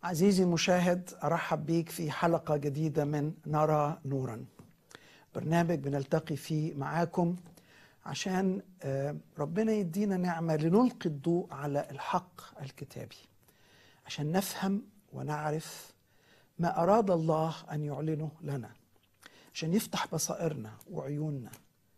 عزيزي المشاهد ارحب بيك في حلقه جديده من نرى نورا برنامج بنلتقي فيه معاكم عشان آه، ربنا يدينا نعمه لنلقي الضوء على الحق الكتابي عشان نفهم ونعرف ما اراد الله ان يعلنه لنا عشان يفتح بصائرنا وعيوننا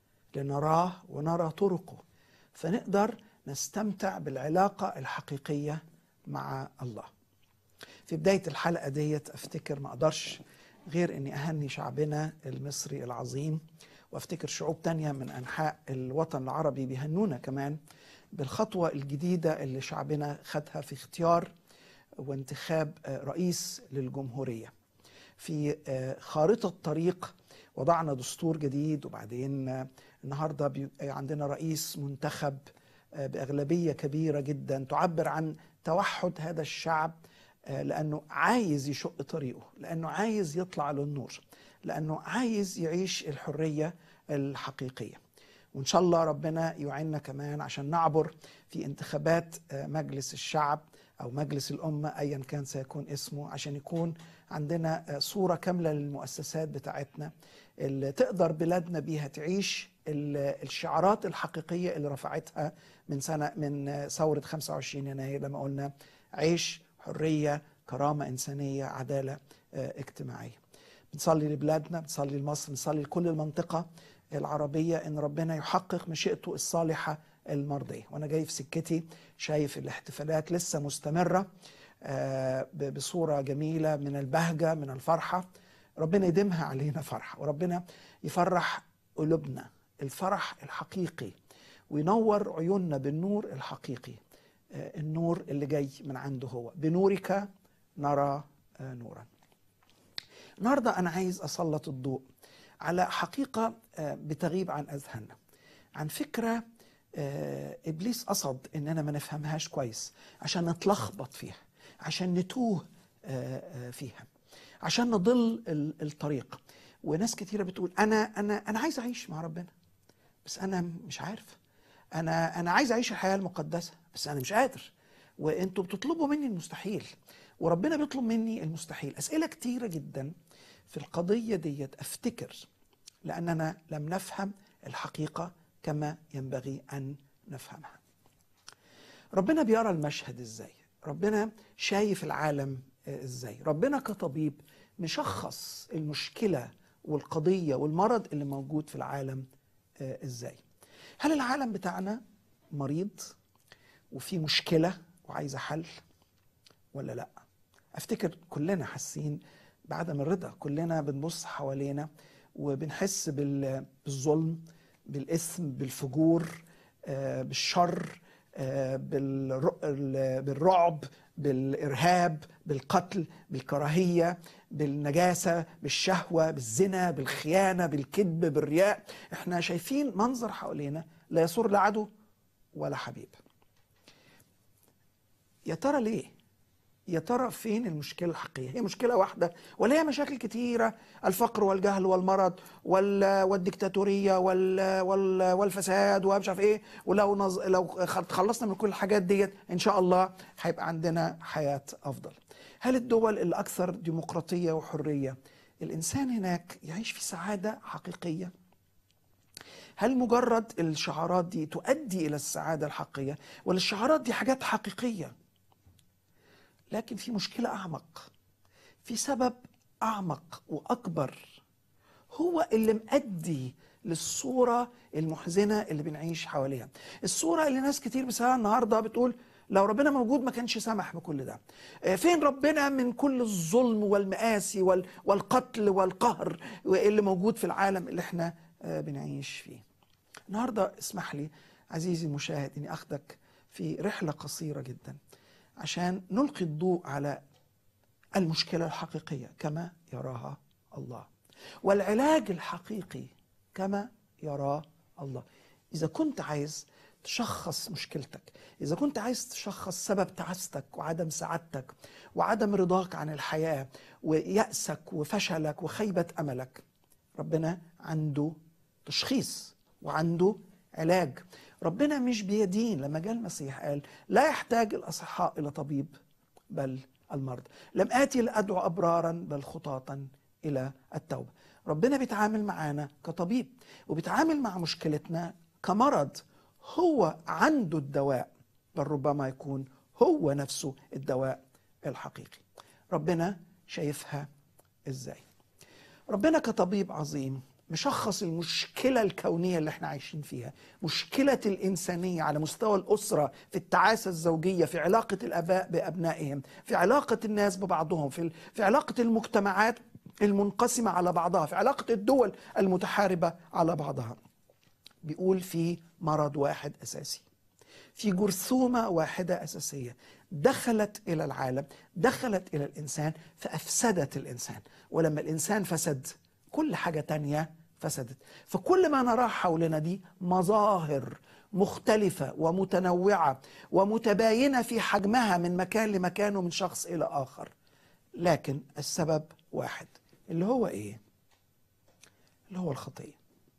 لنراه ونرى طرقه فنقدر نستمتع بالعلاقه الحقيقيه مع الله في بداية الحلقة ديت أفتكر ما أقدرش غير أني أهني شعبنا المصري العظيم وأفتكر شعوب تانية من أنحاء الوطن العربي بيهنونا كمان بالخطوة الجديدة اللي شعبنا خدها في اختيار وانتخاب آه، رئيس للجمهورية في آه، خارطة طريق وضعنا دستور جديد وبعدين آه، النهاردة بيبقى عندنا رئيس منتخب آه، بأغلبية كبيرة جدا تعبر عن توحد هذا الشعب آه، لأنه عايز يشق طريقه لأنه عايز يطلع للنور لأنه عايز يعيش الحرية الحقيقية وإن شاء الله ربنا يعيننا كمان عشان نعبر في انتخابات آه، مجلس الشعب أو مجلس الأمة أيا كان سيكون اسمه عشان يكون عندنا آه، صورة كاملة للمؤسسات بتاعتنا اللي تقدر بلادنا بيها تعيش ال- الشعارات الحقيقية اللي رفعتها من سنة من آه، ثورة 25 يناير لما قلنا عيش حرية كرامة إنسانية عدالة آه، اجتماعية بنصلي لبلادنا بنصلي لمصر بنصلي لكل المنطقة العربية إن ربنا يحقق مشيئته الصالحة المرضية وأنا جاي في سكتي شايف الاحتفالات لسه مستمرة آه، ب- بصورة جميلة من البهجة من الفرحة ربنا يديمها علينا فرحة وربنا يفرح قلوبنا الفرح الحقيقي وينور عيوننا بالنور الحقيقي آه، النور اللي جاي من عنده هو بنورك نرى آه، نورا النهارده انا عايز اسلط الضوء على حقيقه آه، بتغيب عن اذهاننا عن فكره آه، ابليس قصد اننا ما نفهمهاش كويس عشان نتلخبط فيها عشان نتوه آه، آه، فيها عشان نضل ال- الطريق وناس كتيره بتقول انا انا انا عايز اعيش مع ربنا بس انا مش عارف انا انا عايز اعيش الحياه المقدسه بس انا مش قادر وانتوا بتطلبوا مني المستحيل وربنا بيطلب مني المستحيل اسئله كتيره جدا في القضيه ديت افتكر لاننا لم نفهم الحقيقه كما ينبغي ان نفهمها ربنا بيرى المشهد ازاي ربنا شايف العالم آه، ازاي ربنا كطبيب مشخص المشكله والقضيه والمرض اللي موجود في العالم آه، ازاي هل العالم بتاعنا مريض وفي مشكله وعايزه حل ولا لا افتكر كلنا حاسين بعدم الرضا كلنا بنبص حوالينا وبنحس بال- بالظلم بالاثم بالفجور آه، بالشر آه، بالر- ال- بالرعب بالارهاب بالقتل بالكراهيه بالنجاسه بالشهوه بالزنا بالخيانه بالكذب بالرياء احنا شايفين منظر حوالينا لا يسر لا عدو ولا حبيب يا ترى ليه يا ترى فين المشكله الحقيقيه هي مشكله واحده ولا هي مشاكل كتيره الفقر والجهل والمرض وال والديكتاتوريه وال وال والفساد ومش عارف ايه ولو نز... لو خلصنا من كل الحاجات ديت ان شاء الله هيبقى عندنا حياه افضل هل الدول الاكثر ديمقراطيه وحريه الانسان هناك يعيش في سعاده حقيقيه هل مجرد الشعارات دي تؤدي الى السعاده الحقيقيه ولا الشعارات دي حاجات حقيقيه لكن في مشكله اعمق في سبب اعمق واكبر هو اللي مؤدي للصوره المحزنه اللي بنعيش حواليها الصوره اللي ناس كتير بسببها النهارده بتقول لو ربنا موجود ما كانش سمح بكل ده آه، فين ربنا من كل الظلم والمآسي وال- والقتل والقهر اللي موجود في العالم اللي احنا آه، بنعيش فيه النهارده اسمح لي عزيزي المشاهد اني اخدك في رحله قصيره جدا عشان نلقي الضوء على المشكله الحقيقيه كما يراها الله والعلاج الحقيقي كما يراه الله اذا كنت عايز تشخص مشكلتك اذا كنت عايز تشخص سبب تعاستك وعدم سعادتك وعدم رضاك عن الحياه ويأسك وفشلك وخيبه املك ربنا عنده تشخيص وعنده علاج ربنا مش بيدين لما جاء المسيح قال لا يحتاج الاصحاء الى طبيب بل المرض لم آتي لأدعو أبرارا بل خطاطا إلى التوبة ربنا بيتعامل معانا كطبيب وبيتعامل مع مشكلتنا كمرض هو عنده الدواء بل ربما يكون هو نفسه الدواء الحقيقي ربنا شايفها ازاي ربنا كطبيب عظيم مشخص المشكلة الكونية اللي احنا عايشين فيها مشكلة الإنسانية على مستوى الأسرة في التعاسة الزوجية في علاقة الآباء بأبنائهم في علاقة الناس ببعضهم في, في علاقة المجتمعات المنقسمة على بعضها في علاقة الدول المتحاربة على بعضها بيقول في مرض واحد أساسي في جرثومة واحدة أساسية دخلت إلى العالم دخلت إلى الإنسان فأفسدت الإنسان ولما الإنسان فسد كل حاجة تانية فسدت فكل ما نراه حولنا دي مظاهر مختلفة ومتنوعة ومتباينة في حجمها من مكان لمكان ومن شخص إلى آخر لكن السبب واحد اللي هو إيه؟ اللي هو الخطية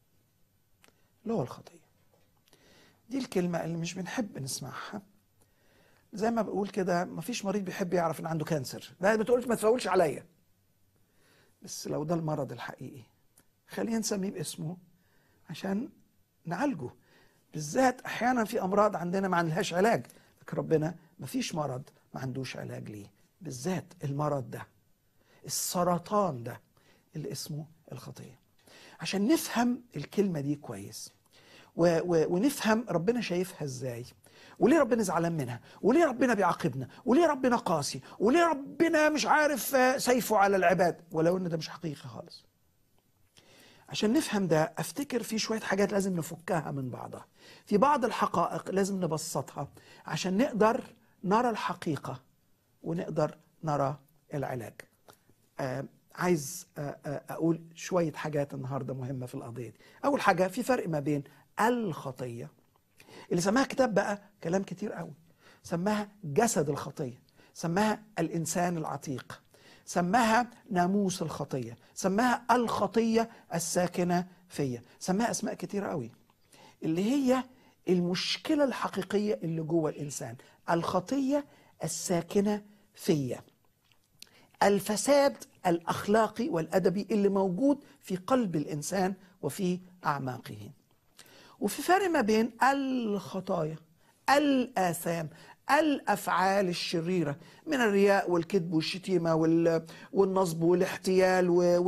اللي هو الخطية دي الكلمة اللي مش بنحب نسمعها زي ما بقول كده مفيش مريض بيحب يعرف ان عنده كانسر لا ما تقولش ما تفولش عليا بس لو ده المرض الحقيقي خلينا نسميه باسمه عشان نعالجه بالذات احيانا في امراض عندنا ما عندهاش علاج لكن ربنا ما فيش مرض ما عندوش علاج ليه بالذات المرض ده السرطان ده اللي اسمه الخطيه عشان نفهم الكلمه دي كويس و و ونفهم ربنا شايفها ازاي وليه ربنا زعلان منها وليه ربنا بيعاقبنا وليه ربنا قاسي وليه ربنا مش عارف سيفه على العباد ولو ان ده مش حقيقي خالص عشان نفهم ده افتكر في شويه حاجات لازم نفكها من بعضها في بعض الحقائق لازم نبسطها عشان نقدر نرى الحقيقه ونقدر نرى العلاج آه عايز آه آه اقول شويه حاجات النهارده مهمه في القضيه دي اول حاجه في فرق ما بين الخطيه اللي سماها كتاب بقى كلام كتير قوي سماها جسد الخطيه سماها الانسان العتيق سماها ناموس الخطيه سماها الخطيه الساكنه فيا سماها اسماء كتير قوي اللي هي المشكله الحقيقيه اللي جوه الانسان الخطيه الساكنه فيا الفساد الاخلاقي والادبي اللي موجود في قلب الانسان وفي اعماقه وفي فرق ما بين الخطايا الآثام الأفعال الشريرة من الرياء والكذب والشتيمة والنصب والاحتيال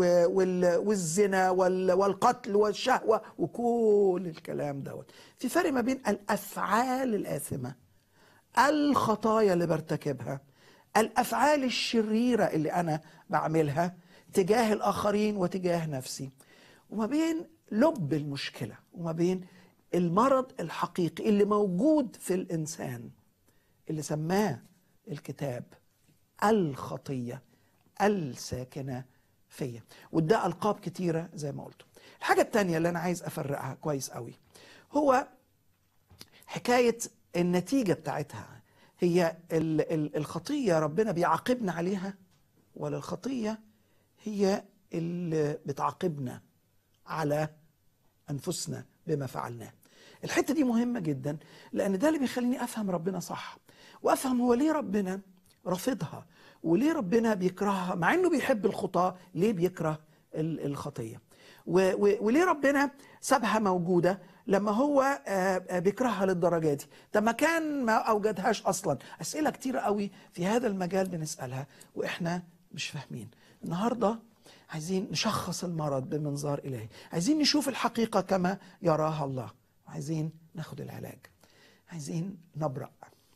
والزنا والقتل والشهوة وكل الكلام دوت في فرق ما بين الأفعال الآثمة الخطايا اللي برتكبها الأفعال الشريرة اللي أنا بعملها تجاه الآخرين وتجاه نفسي وما بين لب المشكلة وما بين المرض الحقيقي اللي موجود في الانسان اللي سماه الكتاب الخطيه الساكنه فيا وده القاب كتيره زي ما قلت الحاجه الثانيه اللي انا عايز افرقها كويس قوي هو حكايه النتيجه بتاعتها هي الخطيه ربنا بيعاقبنا عليها ولا الخطيه هي اللي بتعاقبنا على انفسنا بما فعلناه الحته دي مهمه جدا لان ده اللي بيخليني افهم ربنا صح وافهم هو ليه ربنا رافضها وليه ربنا بيكرهها مع انه بيحب الخطاه ليه بيكره الخطيه وليه ربنا سابها موجوده لما هو بيكرهها للدرجه دي طب ما كان ما اوجدهاش اصلا اسئله كتير قوي في هذا المجال بنسالها واحنا مش فاهمين النهارده عايزين نشخص المرض بمنظار الهي عايزين نشوف الحقيقه كما يراها الله عايزين ناخد العلاج عايزين نبرأ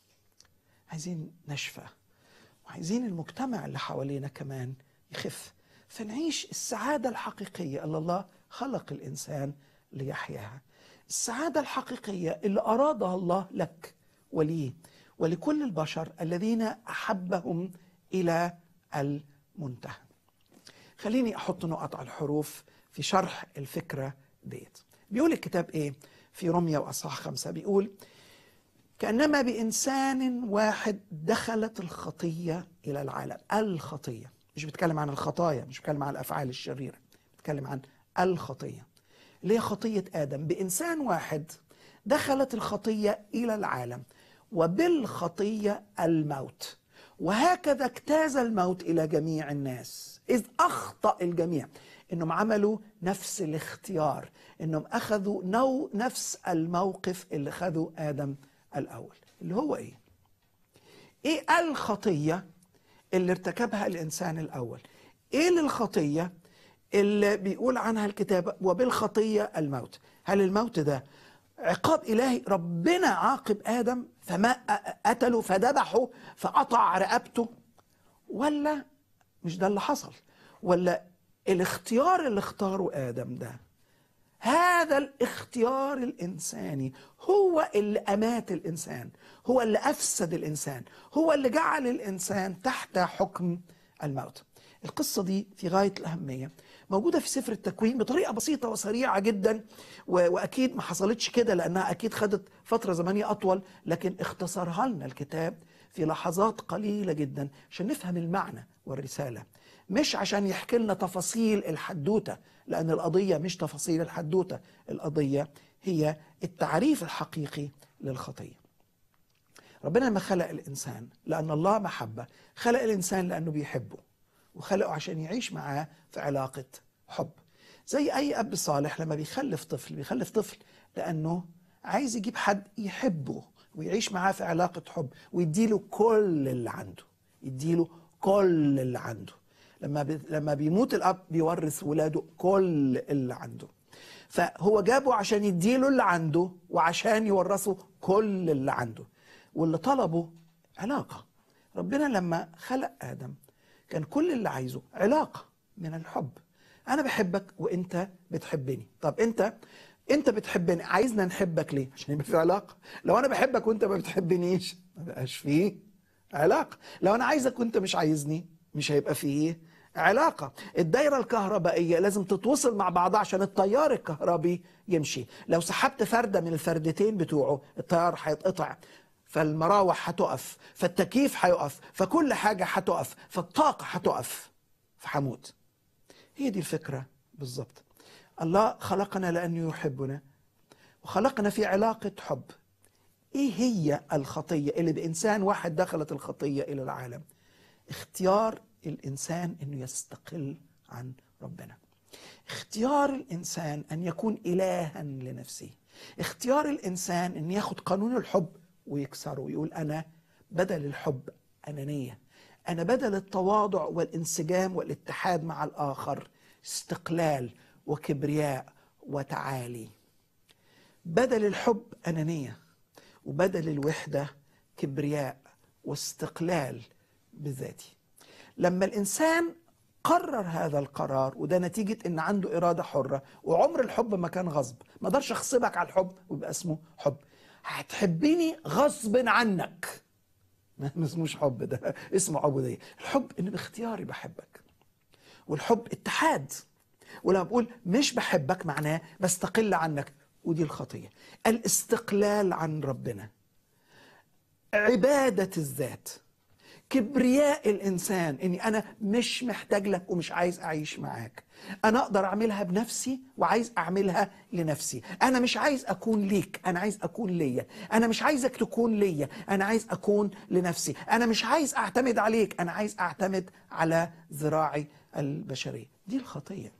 عايزين نشفى وعايزين المجتمع اللي حوالينا كمان يخف فنعيش السعادة الحقيقية اللي الله خلق الإنسان ليحياها السعادة الحقيقية اللي أرادها الله لك ولي ولكل البشر الذين أحبهم إلى المنتهى خليني أحط نقط على الحروف في شرح الفكرة ديت بيقول الكتاب إيه في رمية وأصحاح خمسة بيقول كأنما بإنسان واحد دخلت الخطية إلى العالم الخطية مش بتكلم عن الخطايا مش بتكلم عن الأفعال الشريرة بتكلم عن الخطية اللي هي خطية آدم بإنسان واحد دخلت الخطية إلى العالم وبالخطية الموت وهكذا اجتاز الموت الى جميع الناس اذ اخطا الجميع انهم عملوا نفس الاختيار انهم اخذوا نو نفس الموقف اللي خذه ادم الاول اللي هو ايه ايه الخطيه اللي ارتكبها الانسان الاول ايه الخطيه اللي بيقول عنها الكتاب وبالخطيه الموت هل الموت ده عقاب الهي ربنا عاقب ادم فما قتله فذبحه فقطع رقبته ولا مش ده اللي حصل ولا الاختيار اللي اختاره ادم ده هذا الاختيار الانساني هو اللي امات الانسان هو اللي افسد الانسان هو اللي جعل الانسان تحت حكم الموت القصه دي في غايه الاهميه موجوده في سفر التكوين بطريقه بسيطه وسريعه جدا و- واكيد ما حصلتش كده لانها اكيد خدت فتره زمنيه اطول لكن اختصرها لنا الكتاب في لحظات قليله جدا عشان نفهم المعنى والرساله مش عشان يحكي لنا تفاصيل الحدوته لان القضيه مش تفاصيل الحدوته القضيه هي التعريف الحقيقي للخطيه ربنا لما خلق الانسان لان الله محبه خلق الانسان لانه بيحبه وخلقه عشان يعيش معاه في علاقه حب زي اي اب صالح لما بيخلف طفل بيخلف طفل لانه عايز يجيب حد يحبه ويعيش معاه في علاقه حب ويديله كل اللي عنده يديله كل اللي عنده لما بي لما بيموت الاب بيورث ولاده كل اللي عنده فهو جابه عشان يديله اللي عنده وعشان يورثه كل اللي عنده واللي طلبه علاقه ربنا لما خلق ادم كان كل اللي عايزه علاقه من الحب انا بحبك وانت بتحبني طب انت انت بتحبني عايزنا نحبك ليه عشان يبقى في علاقه لو انا بحبك وانت ما بتحبنيش ما بقاش فيه علاقه لو انا عايزك وانت مش عايزني مش هيبقى فيه علاقه الدايره الكهربائيه لازم تتوصل مع بعضها عشان التيار الكهربي يمشي لو سحبت فرده من الفردتين بتوعه التيار هيتقطع فالمراوح هتقف فالتكييف هيقف فكل حاجه هتقف فالطاقه هتقف فهموت هي دي الفكره بالظبط الله خلقنا لانه يحبنا وخلقنا في علاقه حب ايه هي الخطيه اللي بانسان واحد دخلت الخطيه الى العالم اختيار الانسان انه يستقل عن ربنا اختيار الانسان ان يكون الها لنفسه اختيار الانسان ان ياخد قانون الحب ويكسره ويقول انا بدل الحب انانيه انا بدل التواضع والانسجام والاتحاد مع الاخر استقلال وكبرياء وتعالي بدل الحب انانيه وبدل الوحده كبرياء واستقلال بذاتي لما الانسان قرر هذا القرار وده نتيجة ان عنده ارادة حرة وعمر الحب ما كان غصب ما اقدرش اغصبك على الحب ويبقى اسمه حب هتحبني غصب عنك ما اسموش حب ده اسمه عبودية الحب ان باختياري بحبك والحب اتحاد ولما بقول مش بحبك معناه بستقل عنك ودي الخطية الاستقلال عن ربنا عبادة الذات كبرياء الانسان اني انا مش محتاج لك ومش عايز اعيش معاك انا اقدر اعملها بنفسي وعايز اعملها لنفسي انا مش عايز اكون ليك انا عايز اكون ليا انا مش عايزك تكون ليا انا عايز اكون لنفسي انا مش عايز اعتمد عليك انا عايز اعتمد على ذراعي البشريه دي الخطيه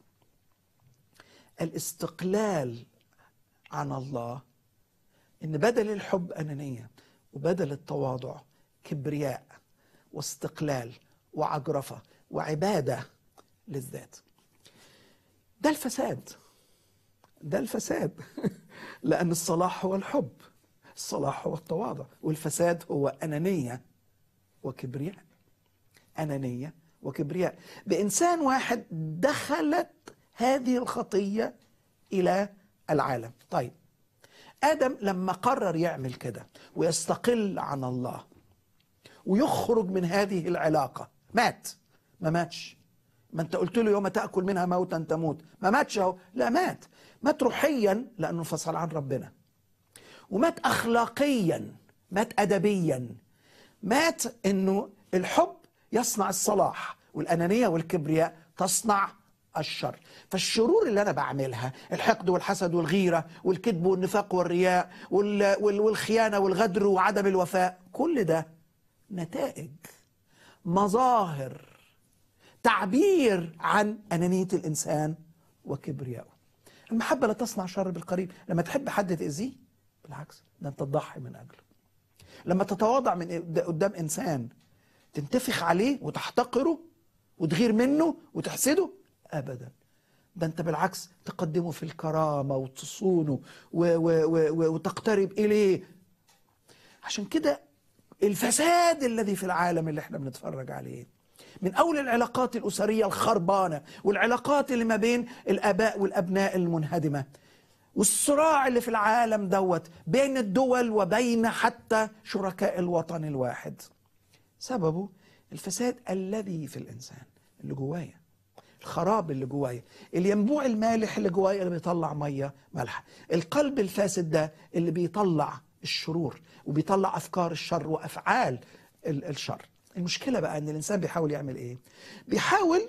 الاستقلال عن الله ان بدل الحب انانيه وبدل التواضع كبرياء واستقلال وعجرفه وعباده للذات ده الفساد ده الفساد لان الصلاح هو الحب الصلاح هو التواضع والفساد هو انانيه وكبرياء انانيه وكبرياء بانسان واحد دخلت هذه الخطيه الى العالم طيب ادم لما قرر يعمل كده ويستقل عن الله ويخرج من هذه العلاقه مات ما ماتش ما انت قلت له يوم تاكل منها موتا تموت ما ماتش اهو لا مات مات روحيا لانه انفصل عن ربنا ومات اخلاقيا مات ادبيا مات انه الحب يصنع الصلاح والانانيه والكبرياء تصنع الشر فالشرور اللي انا بعملها الحقد والحسد والغيره والكذب والنفاق والرياء وال- وال- والخيانه والغدر وعدم الوفاء كل ده نتائج مظاهر تعبير عن أنانية الإنسان وكبريائه المحبة لا تصنع شر بالقريب لما تحب حد تأذيه بالعكس ده أنت تضحي من أجله لما تتواضع من قدام إنسان تنتفخ عليه وتحتقره وتغير منه وتحسده أبدا ده أنت بالعكس تقدمه في الكرامة وتصونه و و و وتقترب إليه عشان كده الفساد الذي في العالم اللي احنا بنتفرج عليه من أول العلاقات الأسرية الخربانة والعلاقات اللي ما بين الآباء والأبناء المنهدمة والصراع اللي في العالم دوت بين الدول وبين حتى شركاء الوطن الواحد سببه الفساد الذي في الإنسان اللي جوايا الخراب اللي جوايا الينبوع المالح اللي جوايا اللي بيطلع ميه مالحه القلب الفاسد ده اللي بيطلع الشرور وبيطلع افكار الشر وافعال الشر المشكله بقى ان الانسان بيحاول يعمل ايه بيحاول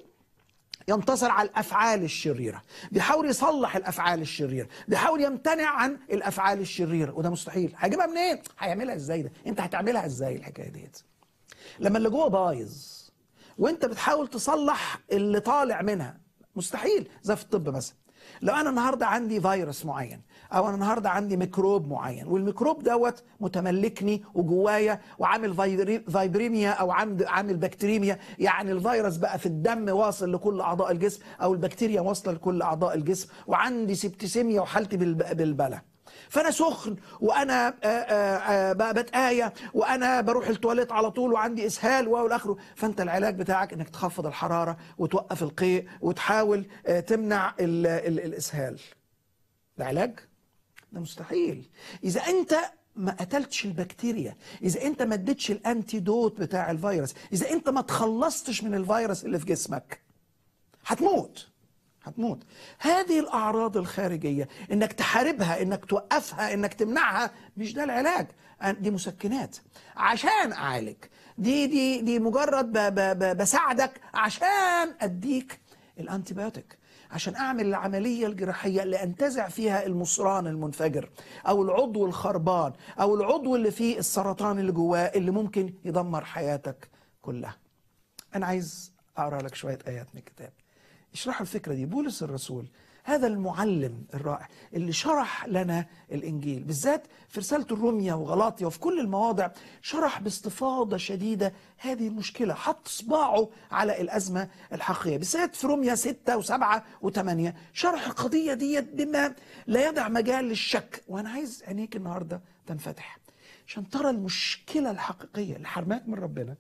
ينتصر على الافعال الشريره بيحاول يصلح الافعال الشريره بيحاول يمتنع عن الافعال الشريره وده مستحيل هيجيبها منين هيعملها ازاي ده انت هتعملها ازاي الحكايه ديت لما اللي جوه بايظ وانت بتحاول تصلح اللي طالع منها مستحيل زي في الطب مثلا لو انا النهارده عندي فيروس معين او انا النهارده عندي ميكروب معين والميكروب دوت متملكني وجوايا وعامل فايبريميا او عامل بكتيريميا يعني الفيروس بقى في الدم واصل لكل اعضاء الجسم او البكتيريا واصله لكل اعضاء الجسم وعندي سبتسيميا وحالتي بالبلة فانا سخن وانا آه، آه، آه، بتآية وانا بروح التواليت على طول وعندي اسهال والى اخره فانت العلاج بتاعك انك تخفض الحراره وتوقف القيء وتحاول تمنع ال ال الاسهال ده علاج ده مستحيل اذا انت ما قتلتش البكتيريا اذا انت ما اديتش الانتيدوت بتاع الفيروس اذا انت ما تخلصتش من الفيروس اللي في جسمك هتموت هتموت هذه الأعراض الخارجية إنك تحاربها إنك توقفها إنك تمنعها مش ده العلاج دي مسكنات عشان أعالج دي دي دي مجرد ب ب بساعدك عشان أديك الأنتيبيوتيك عشان أعمل العملية الجراحية اللي أنتزع فيها المصران المنفجر أو العضو الخربان أو العضو اللي فيه السرطان اللي جواه اللي ممكن يدمر حياتك كلها أنا عايز أقرأ لك شوية آيات من الكتاب اشرحوا الفكرة دي بولس الرسول هذا المعلم الرائع اللي شرح لنا الإنجيل بالذات في رسالة الرومية وغلاطيا وفي كل المواضع شرح باستفاضة شديدة هذه المشكلة حط صباعه على الأزمة الحقيقية بالذات في رومية ستة وسبعة وثمانية شرح القضية دي بما لا يدع مجال للشك وأنا عايز عينيك النهاردة تنفتح عشان ترى المشكلة الحقيقية اللي حرماك من ربنا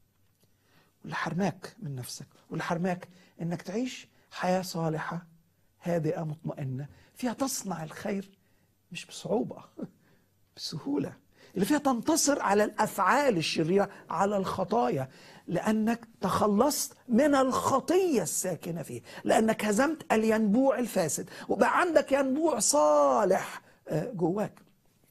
واللي حرماك من نفسك واللي حرماك انك تعيش حياه صالحه هادئه مطمئنه فيها تصنع الخير مش بصعوبه بسهوله اللي فيها تنتصر على الافعال الشريره على الخطايا لانك تخلصت من الخطيه الساكنه فيه لانك هزمت الينبوع الفاسد وبقى عندك ينبوع صالح آه، جواك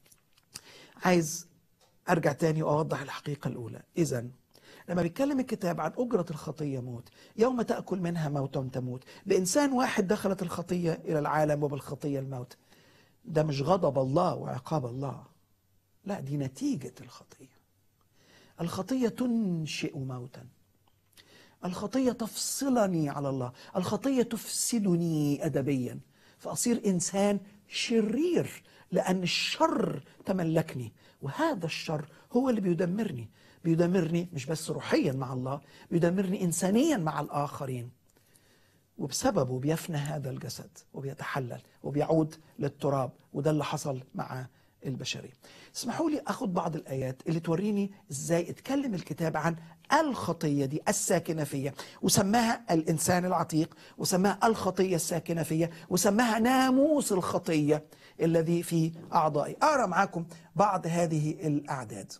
عايز ارجع تاني واوضح الحقيقه الاولى اذا لما بيتكلم الكتاب عن أجرة الخطية موت يوم تأكل منها موتا تموت بإنسان واحد دخلت الخطية إلى العالم وبالخطية الموت ده مش غضب الله وعقاب الله لا دي نتيجة الخطية الخطية تنشئ موتا الخطية تفصلني على الله الخطية تفسدني أدبيا فأصير إنسان شرير لأن الشر تملكني وهذا الشر هو اللي بيدمرني بيدمرني مش بس روحيا مع الله بيدمرني إنسانيا مع الآخرين وبسببه بيفنى هذا الجسد وبيتحلل وبيعود للتراب وده اللي حصل مع البشرية اسمحوا لي أخذ بعض الآيات اللي توريني إزاي اتكلم الكتاب عن الخطية دي الساكنة فيا وسماها الإنسان العتيق وسماها الخطية الساكنة فيا وسماها ناموس الخطية الذي في أعضائي أقرأ معاكم بعض هذه الأعداد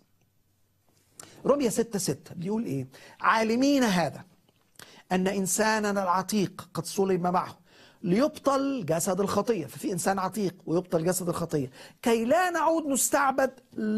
رمية ستة ستة بيقول إيه عالمين هذا أن إنساننا العتيق قد صلب معه ليبطل جسد الخطية ففي إنسان عتيق ويبطل جسد الخطية كي لا نعود نستعبد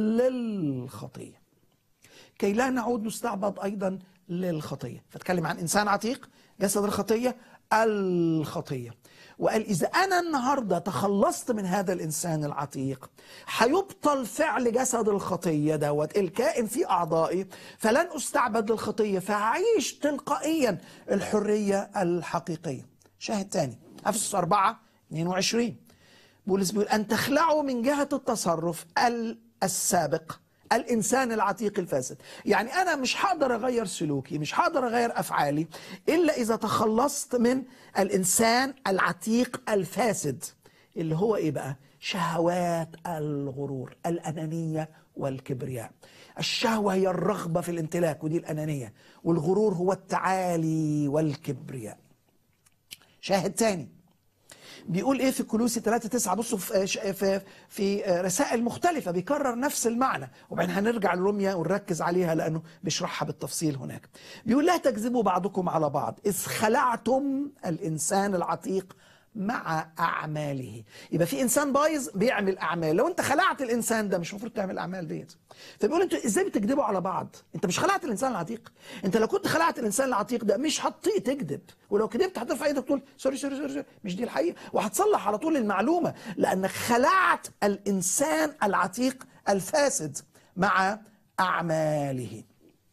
للخطية كي لا نعود نستعبد أيضا للخطية فتكلم عن إنسان عتيق جسد الخطية الخطية وقال إذا أنا النهاردة تخلصت من هذا الإنسان العتيق هيبطل فعل جسد الخطية دوت الكائن في أعضائي فلن أستعبد للخطية فهعيش تلقائيا الحرية الحقيقية شاهد تاني أفسس 4 22 بولس بيقول أن تخلعوا من جهة التصرف السابق الانسان العتيق الفاسد يعني انا مش هقدر اغير سلوكي مش هقدر اغير افعالي الا اذا تخلصت من الانسان العتيق الفاسد اللي هو ايه بقى شهوات الغرور الانانيه والكبرياء الشهوه هي الرغبه في الامتلاك ودي الانانيه والغرور هو التعالي والكبرياء شاهد تاني بيقول ايه في كلوسي 3 9 بصوا في في في رسائل مختلفه بيكرر نفس المعنى وبعدين هنرجع لروميا ونركز عليها لانه بيشرحها بالتفصيل هناك بيقول لا تكذبوا بعضكم على بعض اذ خلعتم الانسان العتيق مع اعماله يبقى في انسان بايظ بيعمل اعمال لو انت خلعت الانسان ده مش المفروض تعمل الاعمال ديت فبيقول انتوا ازاي بتكذبوا على بعض انت مش خلعت الانسان العتيق انت لو كنت خلعت الانسان العتيق ده مش هتطيق تكذب ولو كذبت هترفع ايدك تقول سوري سوري سوري, سوري مش دي الحقيقه وهتصلح على طول المعلومه لانك خلعت الانسان العتيق الفاسد مع اعماله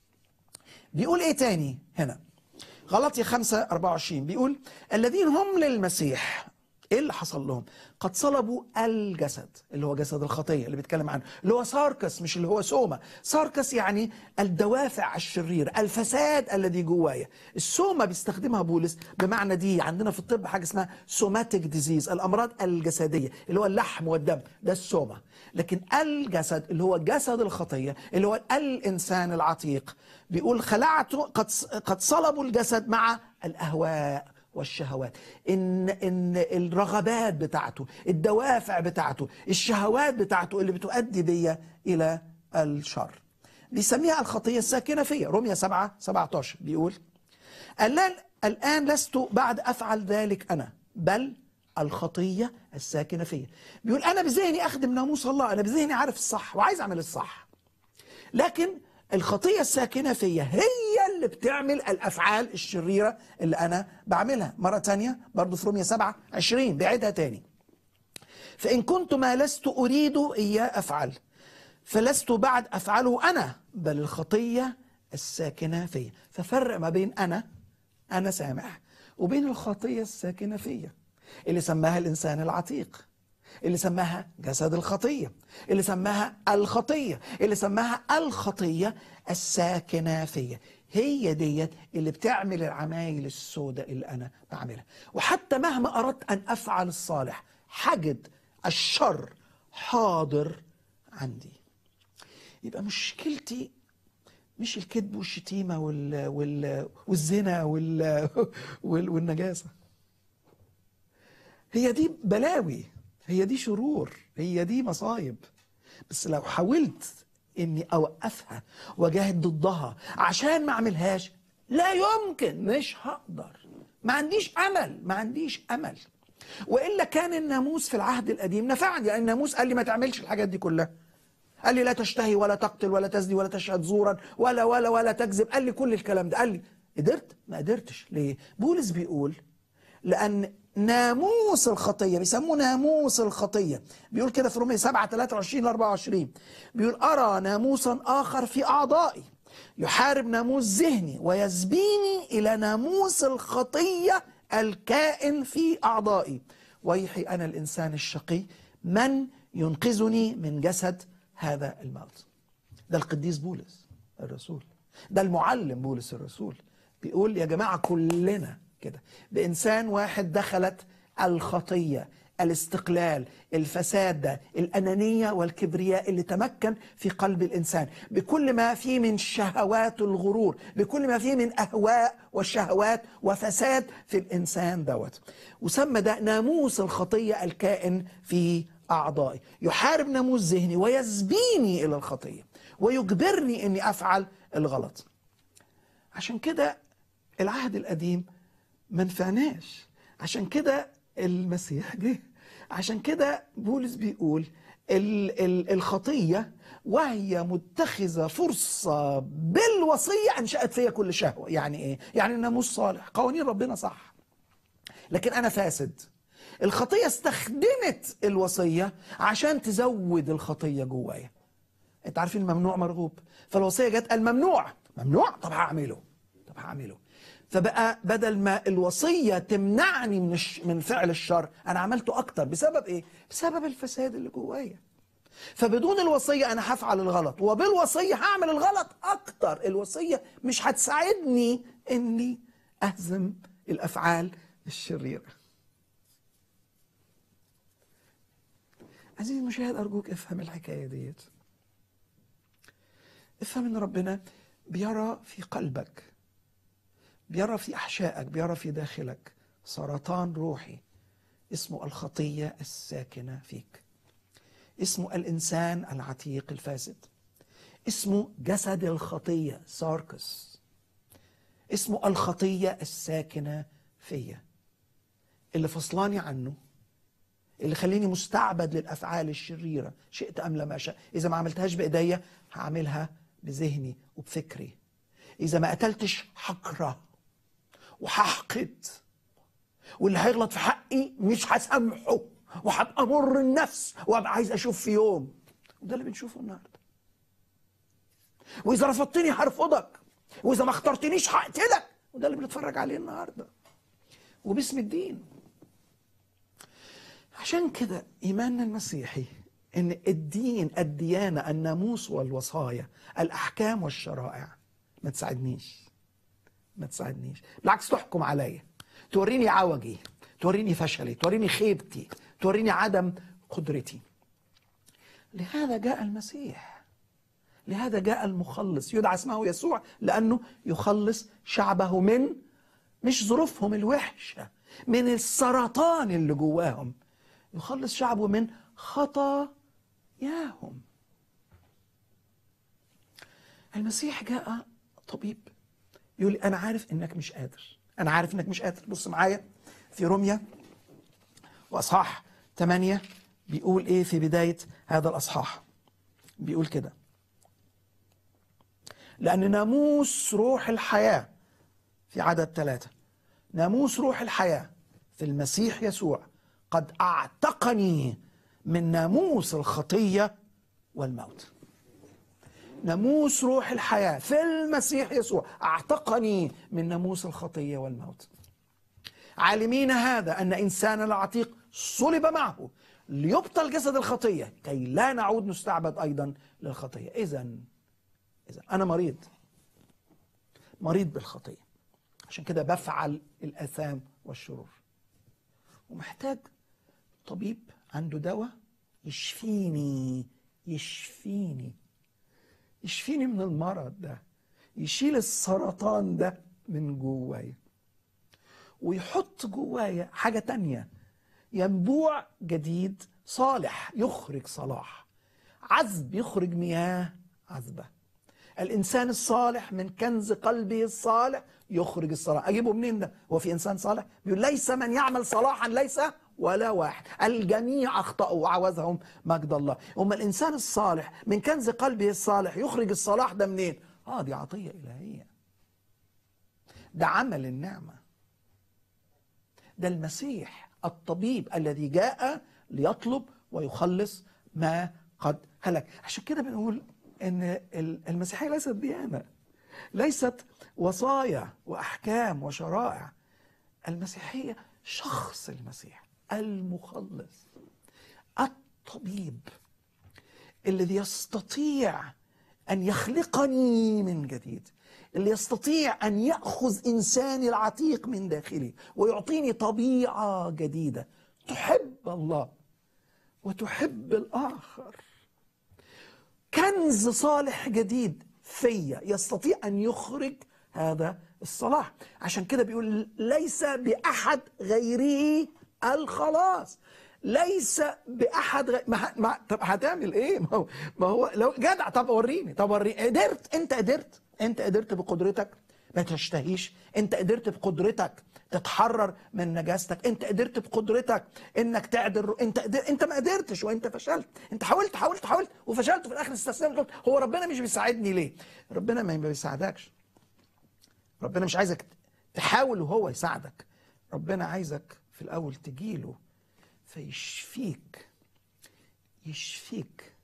بيقول ايه تاني هنا غلطي 5 24 بيقول الذين هم للمسيح ايه اللي حصل لهم قد صلبوا الجسد اللي هو جسد الخطيه اللي بيتكلم عنه اللي هو ساركس مش اللي هو سوما ساركس يعني الدوافع الشريره الفساد الذي جوايا السوما بيستخدمها بولس بمعنى دي عندنا في الطب حاجه اسمها سوماتيك ديزيز الامراض الجسديه اللي هو اللحم والدم ده السوما لكن الجسد اللي هو جسد الخطيه اللي هو الانسان العتيق بيقول خلعت قد قد صلبوا الجسد مع الاهواء والشهوات ان ان الرغبات بتاعته الدوافع بتاعته الشهوات بتاعته اللي بتؤدي بيا الى الشر بيسميها الخطيه الساكنه فيا روميا 7 17 بيقول الان الان لست بعد افعل ذلك انا بل الخطيه الساكنه فيا بيقول انا بذهني اخدم ناموس الله انا بذهني عارف الصح وعايز اعمل الصح لكن الخطية الساكنة فيا هي اللي بتعمل الأفعال الشريرة اللي أنا بعملها مرة تانية برضو في رومية 7 20 بعيدها تاني فإن كنت ما لست أريد إياه أفعل فلست بعد أفعله أنا بل الخطية الساكنة فيا ففرق ما بين أنا أنا سامح وبين الخطية الساكنة فيا اللي سماها الإنسان العتيق اللي سماها جسد الخطية اللي سماها الخطية اللي سماها الخطية الساكنة فيا هي ديت اللي بتعمل العمايل السوداء اللي أنا بعملها وحتى مهما أردت أن أفعل الصالح حجد الشر حاضر عندي يبقى مشكلتي مش الكذب والشتيمة وال... وال... والزنا وال... وال... والنجاسة هي دي بلاوي هي دي شرور هي دي مصايب بس لو حاولت اني اوقفها واجاهد ضدها عشان ما اعملهاش لا يمكن مش هقدر ما عنديش امل ما عنديش امل والا كان الناموس في العهد القديم نفعني لان الناموس قال لي ما تعملش الحاجات دي كلها قال لي لا تشتهي ولا تقتل ولا تزني ولا تشهد زورا ولا ولا ولا تكذب قال لي كل الكلام ده قال لي قدرت ما قدرتش ليه بولس بيقول لان ناموس الخطيه بيسموه ناموس الخطيه بيقول كده في رومية 7 23 ل 24 بيقول ارى ناموسا اخر في اعضائي يحارب ناموس ذهني ويسبيني الى ناموس الخطيه الكائن في اعضائي ويحي انا الانسان الشقي من ينقذني من جسد هذا الموت ده القديس بولس الرسول ده المعلم بولس الرسول بيقول يا جماعه كلنا كده بإنسان واحد دخلت الخطية الاستقلال الفساد ده الأنانية والكبرياء اللي تمكن في قلب الإنسان بكل ما فيه من شهوات الغرور بكل ما فيه من أهواء والشهوات وفساد في الإنسان دوت وسمى ده ناموس الخطية الكائن في أعضائي يحارب ناموس ذهني ويسبيني إلى الخطية ويجبرني أني أفعل الغلط عشان كده العهد القديم ما نفعناش عشان كده المسيح جه عشان كده بولس بيقول ال ال الخطية وهي متخذة فرصة بالوصية أنشأت فيها كل شهوة يعني إيه؟ يعني الناموس صالح قوانين ربنا صح لكن أنا فاسد الخطيه استخدمت الوصيه عشان تزود الخطيه جوايا انت عارفين ممنوع مرغوب فالوصيه جت قال ممنوع ممنوع طب هعمله طب هعمله فبقى بدل ما الوصيه تمنعني من الش... من فعل الشر انا عملته اكتر بسبب ايه بسبب الفساد اللي جوايا فبدون الوصيه انا هفعل الغلط وبالوصيه هعمل الغلط اكتر الوصيه مش هتساعدني اني اهزم الافعال الشريره عزيزي المشاهد ارجوك افهم الحكايه ديت افهم ان ربنا بيرى في قلبك بيرى في احشائك بيرى في داخلك سرطان روحي اسمه الخطيه الساكنه فيك اسمه الانسان العتيق الفاسد اسمه جسد الخطيه ساركس اسمه الخطيه الساكنه فيا اللي فصلاني عنه اللي خليني مستعبد للافعال الشريره شئت ام لم اشاء اذا ما عملتهاش بايديا هعملها بذهني وبفكري اذا ما قتلتش هكره وهحقد واللي هيغلط في حقي مش هسامحه وهبقى مر النفس وابقى عايز اشوف في يوم وده اللي بنشوفه النهارده واذا رفضتني هرفضك واذا ما اخترتنيش هقتلك وده اللي بنتفرج عليه النهارده وباسم الدين عشان كده ايماننا المسيحي ان الدين الديانه الناموس والوصايا الاحكام والشرائع ما تساعدنيش ما تساعدنيش بالعكس تحكم عليا توريني عوجي توريني فشلي توريني خيبتي توريني عدم قدرتي لهذا جاء المسيح لهذا جاء المخلص يدعى اسمه يسوع لانه يخلص شعبه من مش ظروفهم الوحشه من السرطان اللي جواهم يخلص شعبه من خطاياهم المسيح جاء طبيب يقول لي انا عارف انك مش قادر انا عارف انك مش قادر بص معايا في روميا واصحاح 8 بيقول ايه في بدايه هذا الاصحاح بيقول كده لان ناموس روح الحياه في عدد ثلاثة ناموس روح الحياه في المسيح يسوع قد اعتقني من ناموس الخطيه والموت ناموس روح الحياه في المسيح يسوع اعتقني من ناموس الخطيه والموت عالمين هذا ان انسانا العتيق صلب معه ليبطل جسد الخطيه كي لا نعود نستعبد ايضا للخطيه اذا اذا انا مريض مريض بالخطيه عشان كده بفعل الاثام والشرور ومحتاج طبيب عنده دواء يشفيني يشفيني يشفيني من المرض ده يشيل السرطان ده من جوايا ويحط جوايا حاجة تانية ينبوع جديد صالح يخرج صلاح عذب يخرج مياه عذبة الإنسان الصالح من كنز قلبه الصالح يخرج الصلاح أجيبه منين ده هو في إنسان صالح بيقول ليس من يعمل صلاحا ليس ولا واحد الجميع أخطأوا وعوزهم مجد الله أما الإنسان الصالح من كنز قلبه الصالح يخرج الصلاح ده منين آه دي عطية إلهية ده عمل النعمة ده المسيح الطبيب الذي جاء ليطلب ويخلص ما قد هلك عشان كده بنقول ان المسيحيه ليست ديانه ليست وصايا واحكام وشرائع المسيحيه شخص المسيح المخلص الطبيب الذي يستطيع ان يخلقني من جديد اللي يستطيع ان ياخذ انساني العتيق من داخلي ويعطيني طبيعه جديده تحب الله وتحب الاخر كنز صالح جديد فيا يستطيع ان يخرج هذا الصلاح عشان كده بيقول ليس باحد غيره الخلاص ليس باحد غير ما, ما طب هتعمل ايه ما هو ما هو لو جدع طب وريني طب وريني قدرت انت قدرت انت قدرت بقدرتك ما تشتهيش انت قدرت بقدرتك تتحرر من نجاستك انت قدرت بقدرتك انك تعدل انت قدر... انت ما قدرتش وانت فشلت انت حاولت حاولت حاولت وفشلت وفي الاخر استسلمت قلت هو ربنا مش بيساعدني ليه ربنا ما بيساعدكش ربنا مش عايزك تحاول وهو يساعدك ربنا عايزك في الاول تجيله فيشفيك يشفيك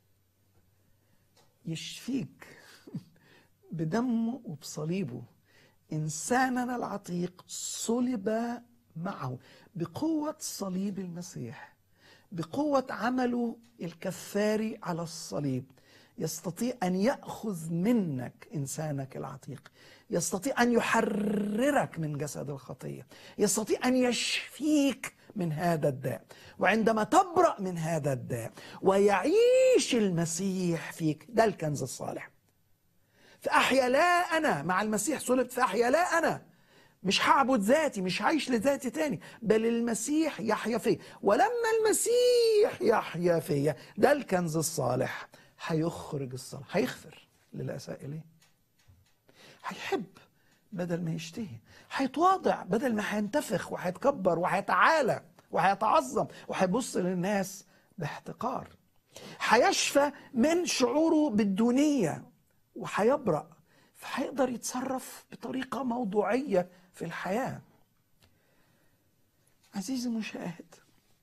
يشفيك بدمه وبصليبه إنساننا العتيق صلب معه بقوة صليب المسيح بقوة عمله الكفاري على الصليب يستطيع أن يأخذ منك إنسانك العتيق يستطيع أن يحررك من جسد الخطية يستطيع أن يشفيك من هذا الداء وعندما تبرأ من هذا الداء ويعيش المسيح فيك ده الكنز الصالح فأحيا لا أنا مع المسيح صلبت فأحيا لا أنا مش هعبد ذاتي مش هعيش لذاتي تاني بل المسيح يحيا فيا ولما المسيح يحيا فيا ده الكنز الصالح هيخرج الصلاح هيغفر للأساء إليه هيحب بدل ما يشتهي هيتواضع بدل ما هينتفخ وهيتكبر وهيتعالى وهيتعظم وهيبص للناس باحتقار هيشفى من شعوره بالدونية وهيبرأ فهيقدر يتصرف بطريقة موضوعية في الحياة عزيزي المشاهد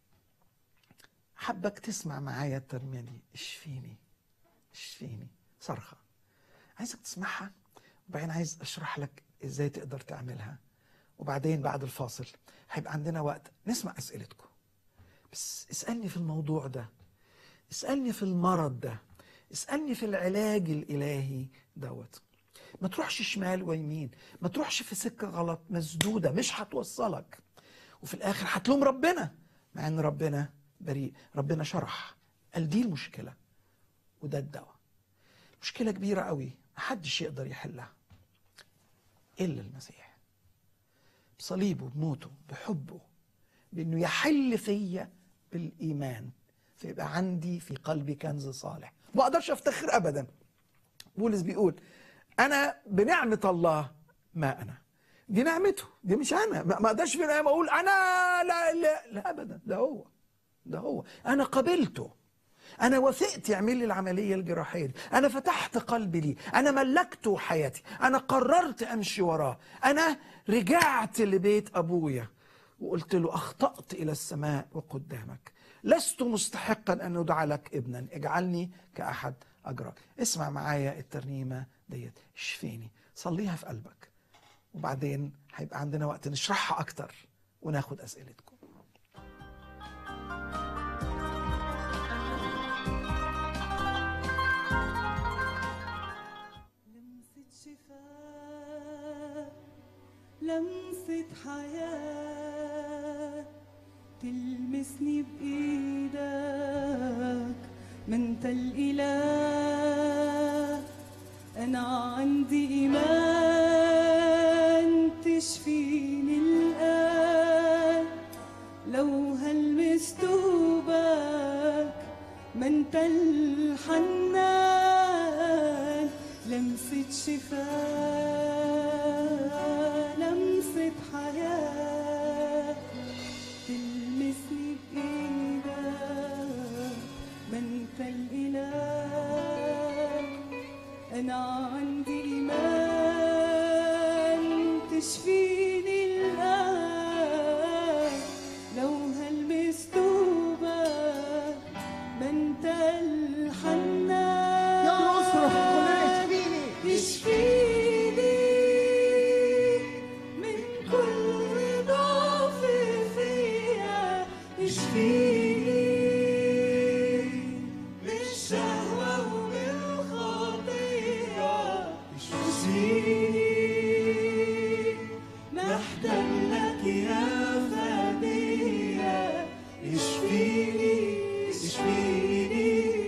حبك تسمع معايا الترنيمة دي اشفيني اشفيني صرخة عايزك تسمعها وبعدين عايز اشرح لك ازاي تقدر تعملها وبعدين بعد الفاصل هيبقى عندنا وقت نسمع اسئلتكم بس اسألني في الموضوع ده اسألني في المرض ده اسألني في العلاج الإلهي دوت ما تروحش شمال ويمين ما تروحش في سكة غلط مسدودة مش هتوصلك وفي الآخر هتلوم ربنا مع إن ربنا بريء ربنا شرح قال دي المشكلة وده الدواء مشكلة كبيرة قوي محدش يقدر يحلها إلا المسيح بصليبه بموته بحبه بأنه يحل فيا بالإيمان فيبقى عندي في قلبي كنز صالح ما أقدرش أفتخر أبدا بولس بيقول أنا بنعمة الله ما أنا دي نعمته دي مش أنا ما أقدرش في الأيام أقول أنا لا لا لا أبدا ده هو ده هو أنا قبلته أنا وافقت يعمل لي العملية الجراحية دي أنا فتحت قلبي ليه أنا ملكته حياتي أنا قررت أمشي وراه أنا رجعت لبيت أبويا وقلت له أخطأت إلى السماء وقدامك لست مستحقا أن أدعى لك ابنا اجعلني كأحد أجراك اسمع معايا الترنيمة ديت اشفيني صليها في قلبك وبعدين هيبقى عندنا وقت نشرحها أكتر وناخد أسئلتكم لمسة شفاء لمسة حياة تلمسني بإيدك ما انت الإله أنا عندي إيمان تشفيني الآن لو هلمس توبك ما انت الحنان لمسة شفاء لمسة حياة تلمسني بإيدك ما انت الإله أنا عندي إيمان تشفيني الآن لو هلمس توبك ما انت الحنان يلا اصرخ كلنا اشفيني يشفيني من كل ضعف فيا يشفيني من الشهوة ومن الخطية يشفيني محتاج لك يا فدية يشفيني يشفيني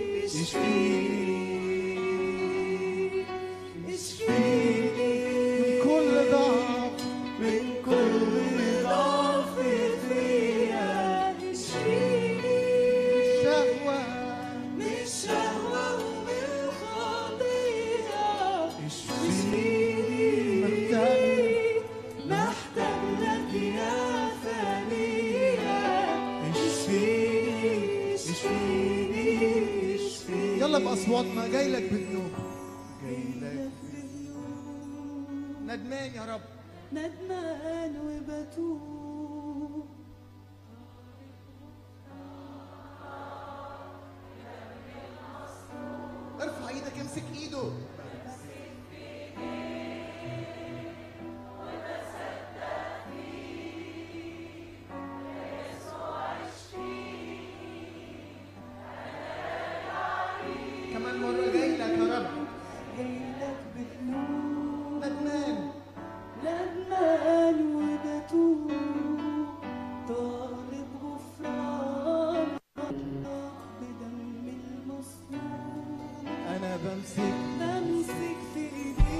يشفيني يشفيني من كل ضعف من كل ضعف فيا يشفيني شهوة من الشهوة ومن الخطية يشفيني محتاج محتاج لك يا ثانية يشفيني يشفيني يشفيني يلا بأصواتنا جاي لك بالنوم جاي لك ندمان يا رب ندمان وبتوب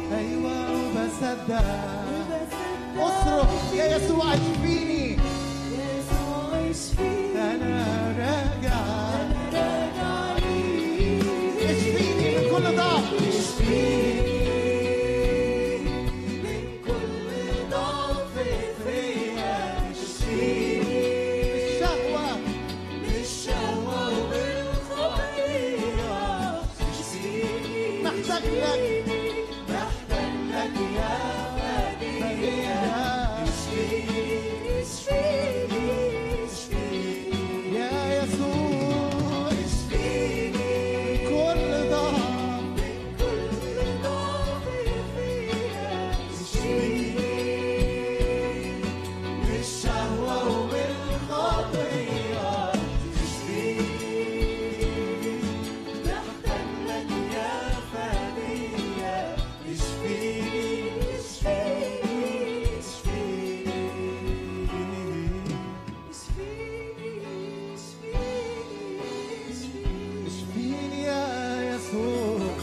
ايوه وبصدق وبصدق اصرخ يا يسوع اشفيني يسوع يشفيني انا راجع أنا راجع ليك اشفيني من كل ضعف من كل ضعف فيا اشفيني الشهوة بالشهوة وبالخطية اشفيني محتاج لك محتاج لك يا فدية اشفيني اشفيني اشفيني يا يسوع اشفيني كل ضعف كل ضعف فيا اشفيني بالشهوة وبالخطية اشفيني محتاج لك يا فدية اشفيني اشفيني اشفيني اشفيني اشفيني اشفيني يا يسوع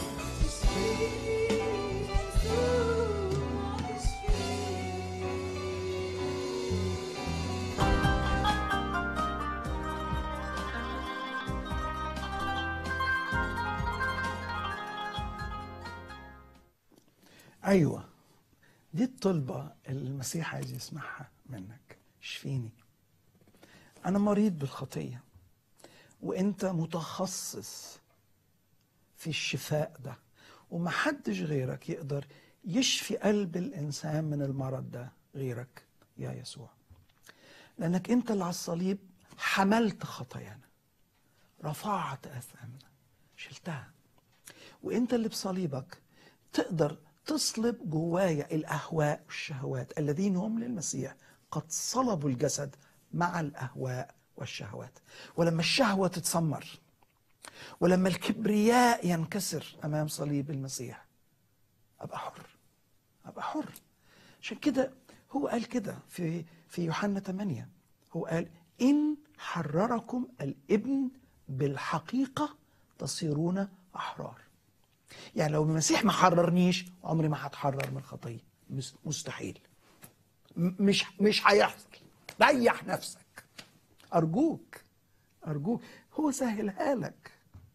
ايوه دي الطلبه اللي المسيح عايز يسمعها منك اشفيني انا مريض بالخطيه وانت متخصص في الشفاء ده ومحدش غيرك يقدر يشفي قلب الانسان من المرض ده غيرك يا يسوع لانك انت اللي على الصليب حملت خطايانا رفعت اثامنا شلتها وانت اللي بصليبك تقدر تصلب جوايا الاهواء والشهوات الذين هم للمسيح قد صلبوا الجسد مع الاهواء والشهوات ولما الشهوه تتسمر ولما الكبرياء ينكسر امام صليب المسيح ابقى حر ابقى حر عشان كده هو قال كده في في يوحنا 8 هو قال ان حرركم الابن بالحقيقه تصيرون احرار يعني لو المسيح ما حررنيش عمري ما هتحرر من الخطيه مس- مستحيل م- مش مش هيحصل ريح نفسك ارجوك ارجوك هو سهلها لك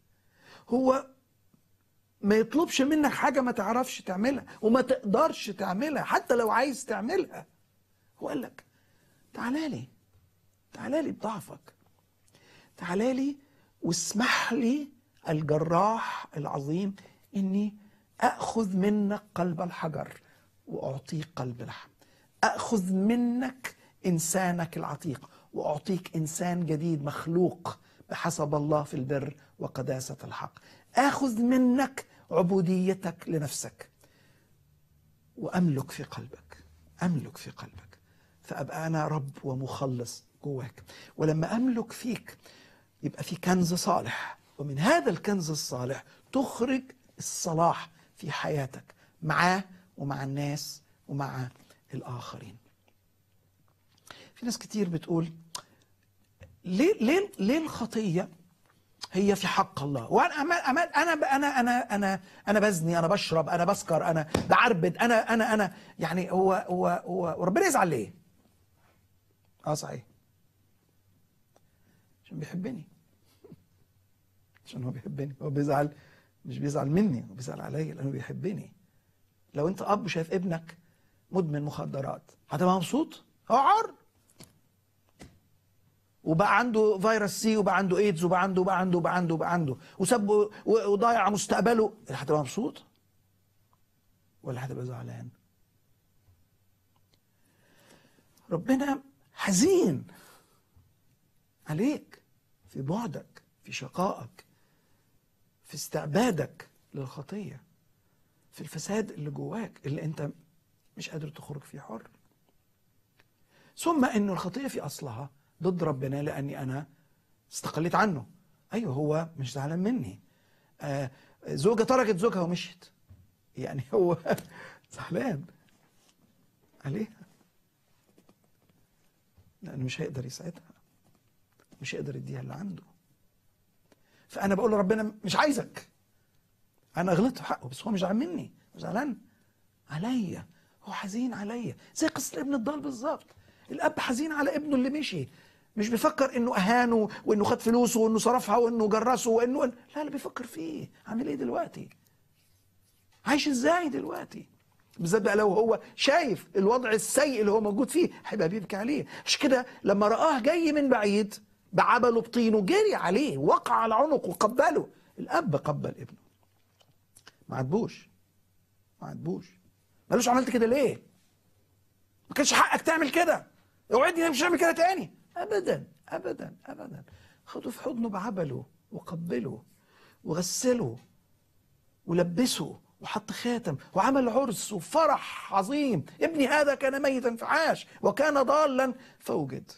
هو ما يطلبش منك حاجه ما تعرفش تعملها وما تقدرش تعملها حتى لو عايز تعملها هو قال لك تعالى لي تعالى لي بضعفك تعالى لي واسمح لي الجراح العظيم اني اخذ منك قلب الحجر واعطيك قلب لحم اخذ منك انسانك العتيق واعطيك انسان جديد مخلوق بحسب الله في البر وقداسه الحق اخذ منك عبوديتك لنفسك واملك في قلبك املك في قلبك فابقى انا رب ومخلص جواك ولما املك فيك يبقى في كنز صالح ومن هذا الكنز الصالح تخرج الصلاح في حياتك معاه ومع الناس ومع الاخرين في ناس كتير بتقول ليه ليه ليه الخطيه هي في حق الله وانا أما- أما- انا ب- انا انا انا انا بزني انا بشرب انا بسكر انا بعربد انا انا انا يعني هو هو هو ربنا يزعل ليه؟ اه صحيح عشان بيحبني عشان هو بيحبني هو بيزعل مش بيزعل مني هو بيزعل عليا لانه بيحبني لو انت اب شايف ابنك مدمن مخدرات هتبقى مبسوط هو حر وبقى عنده فيروس سي وبقى عنده ايدز وبقى عنده وبقى عنده وبقى عنده وبقى عنده وساب و- وضيع مستقبله هتبقى مبسوط ولا هتبقى زعلان ربنا حزين عليك في بعدك في شقائك في استعبادك للخطيه في الفساد اللي جواك اللي انت مش قادر تخرج فيه حر ثم انه الخطيه في اصلها ضد ربنا لاني انا استقليت عنه ايوه هو مش زعلان مني آه زوجه تركت زوجها ومشيت يعني هو زعلان عليها لانه مش هيقدر يساعدها مش هيقدر يديها اللي عنده فانا بقول لربنا مش عايزك انا غلطت في حقه بس هو مش زعلان مني هو زعلان عليا هو حزين عليا زي قصه الابن الضال بالظبط الاب حزين على ابنه اللي مشي مش بيفكر انه اهانه وانه خد فلوسه وانه صرفها وانه جرسه وانه لا لا بيفكر فيه عامل ايه دلوقتي عايش ازاي دلوقتي بالذات بقى لو هو شايف الوضع السيء اللي هو موجود فيه هيبقى بيبكي عليه عشان كده لما رآه جاي من بعيد بعبله بطينه جري عليه وقع على عنقه وقبله الاب قبل ابنه ما عاتبوش ما عاتبوش مالوش عملت كده ليه ما كانش حقك تعمل كده اوعدني مش هعمل كده تاني ابدا ابدا ابدا خده في حضنه بعبله وقبله وغسله ولبسه وحط خاتم وعمل عرس وفرح عظيم ابني هذا كان ميتا فعاش وكان ضالا فوجد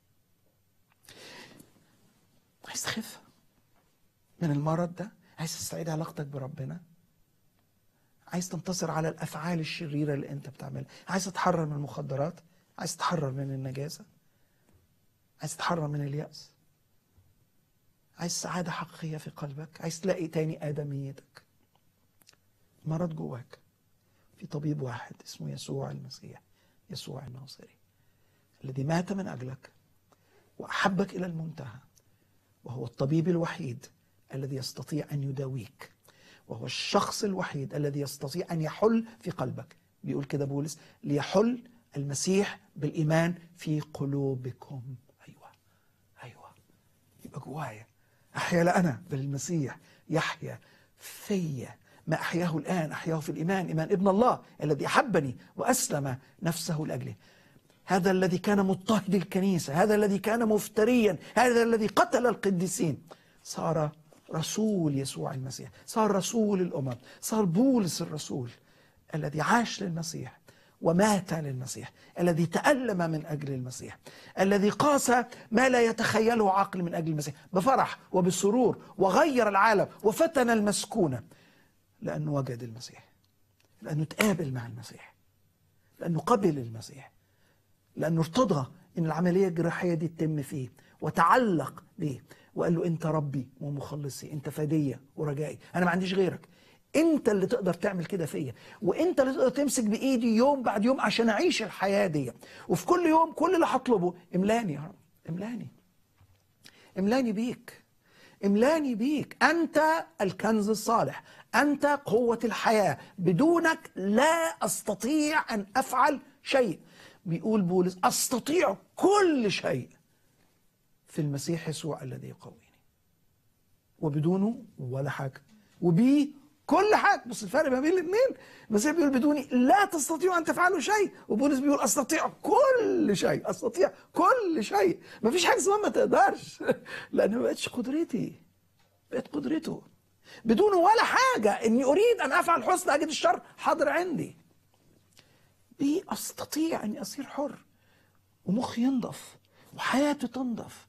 عايز تخف من المرض ده عايز تستعيد علاقتك بربنا عايز تنتصر على الافعال الشريره اللي انت بتعملها عايز تتحرر من المخدرات عايز تتحرر من النجاسه عايز تتحرر من الياس عايز سعاده حقيقيه في قلبك عايز تلاقي تاني ادميتك مرض جواك في طبيب واحد اسمه يسوع المسيح يسوع الناصري الذي مات من اجلك واحبك الى المنتهى وهو الطبيب الوحيد الذي يستطيع ان يداويك وهو الشخص الوحيد الذي يستطيع ان يحل في قلبك بيقول كده بولس ليحل المسيح بالايمان في قلوبكم ايوه ايوه يبقى جوايا احيا لا انا بل المسيح يحيا فيا ما احياه الان احياه في الايمان ايمان ابن الله الذي احبني واسلم نفسه لاجله هذا الذي كان مضطهد الكنيسه هذا الذي كان مفتريا هذا الذي قتل القديسين صار رسول يسوع المسيح صار رسول الامم صار بولس الرسول الذي عاش للمسيح ومات للمسيح الذي تألم من أجل المسيح الذي قاس ما لا يتخيله عقل من أجل المسيح بفرح وبسرور وغير العالم وفتن المسكونة لأنه وجد المسيح لأنه تقابل مع المسيح لأنه قبل المسيح لأنه ارتضى أن العملية الجراحية دي تتم فيه وتعلق به وقال له أنت ربي ومخلصي أنت فدية ورجائي أنا ما عنديش غيرك أنت اللي تقدر تعمل كده فيا وأنت اللي تقدر تمسك بإيدي يوم بعد يوم عشان أعيش الحياة دي وفي كل يوم كل اللي هطلبه املاني يا رب املاني املاني بيك املاني بيك انت الكنز الصالح انت قوه الحياه بدونك لا استطيع ان افعل شيء بيقول بولس استطيع كل شيء في المسيح يسوع الذي يقويني وبدونه ولا حاجه وبيه كل حاجه بص الفرق ما بين الاثنين المسيح بيقول بدوني لا تستطيعوا ان تفعلوا شيء وبولس بيقول استطيع كل شيء استطيع كل شيء ما فيش حاجه اسمها ما تقدرش لان ما بقتش قدرتي بقت قدرته بدونه ولا حاجه اني اريد ان افعل حسن اجد الشر حاضر عندي بيه استطيع اني اصير حر ومخي ينضف وحياتي تنضف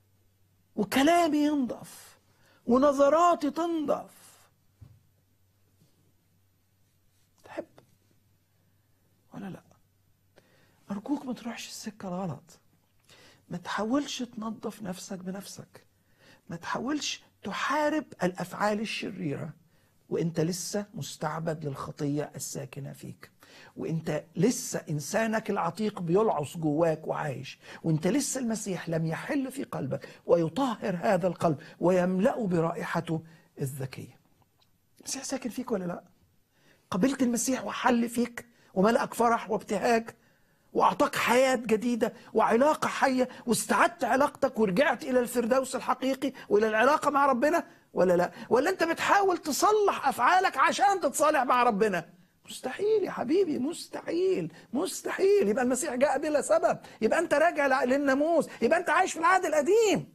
وكلامي ينضف ونظراتي تنضف تحب ولا لا أرجوك ما تروحش السكة الغلط ما تحاولش تنظف نفسك بنفسك ما تحاولش تحارب الأفعال الشريرة وانت لسه مستعبد للخطية الساكنة فيك وانت لسه انسانك العتيق بيلعص جواك وعايش وانت لسه المسيح لم يحل في قلبك ويطهر هذا القلب ويملأه برائحته الذكية المسيح ساكن فيك ولا لا قبلت المسيح وحل فيك وملأك فرح وابتهاج واعطاك حياه جديده وعلاقه حيه واستعدت علاقتك ورجعت الى الفردوس الحقيقي والى العلاقه مع ربنا ولا لا ولا انت بتحاول تصلح افعالك عشان تتصالح مع ربنا مستحيل يا حبيبي مستحيل مستحيل يبقى المسيح جاء بلا سبب يبقى انت راجع للناموس يبقى انت عايش في العهد القديم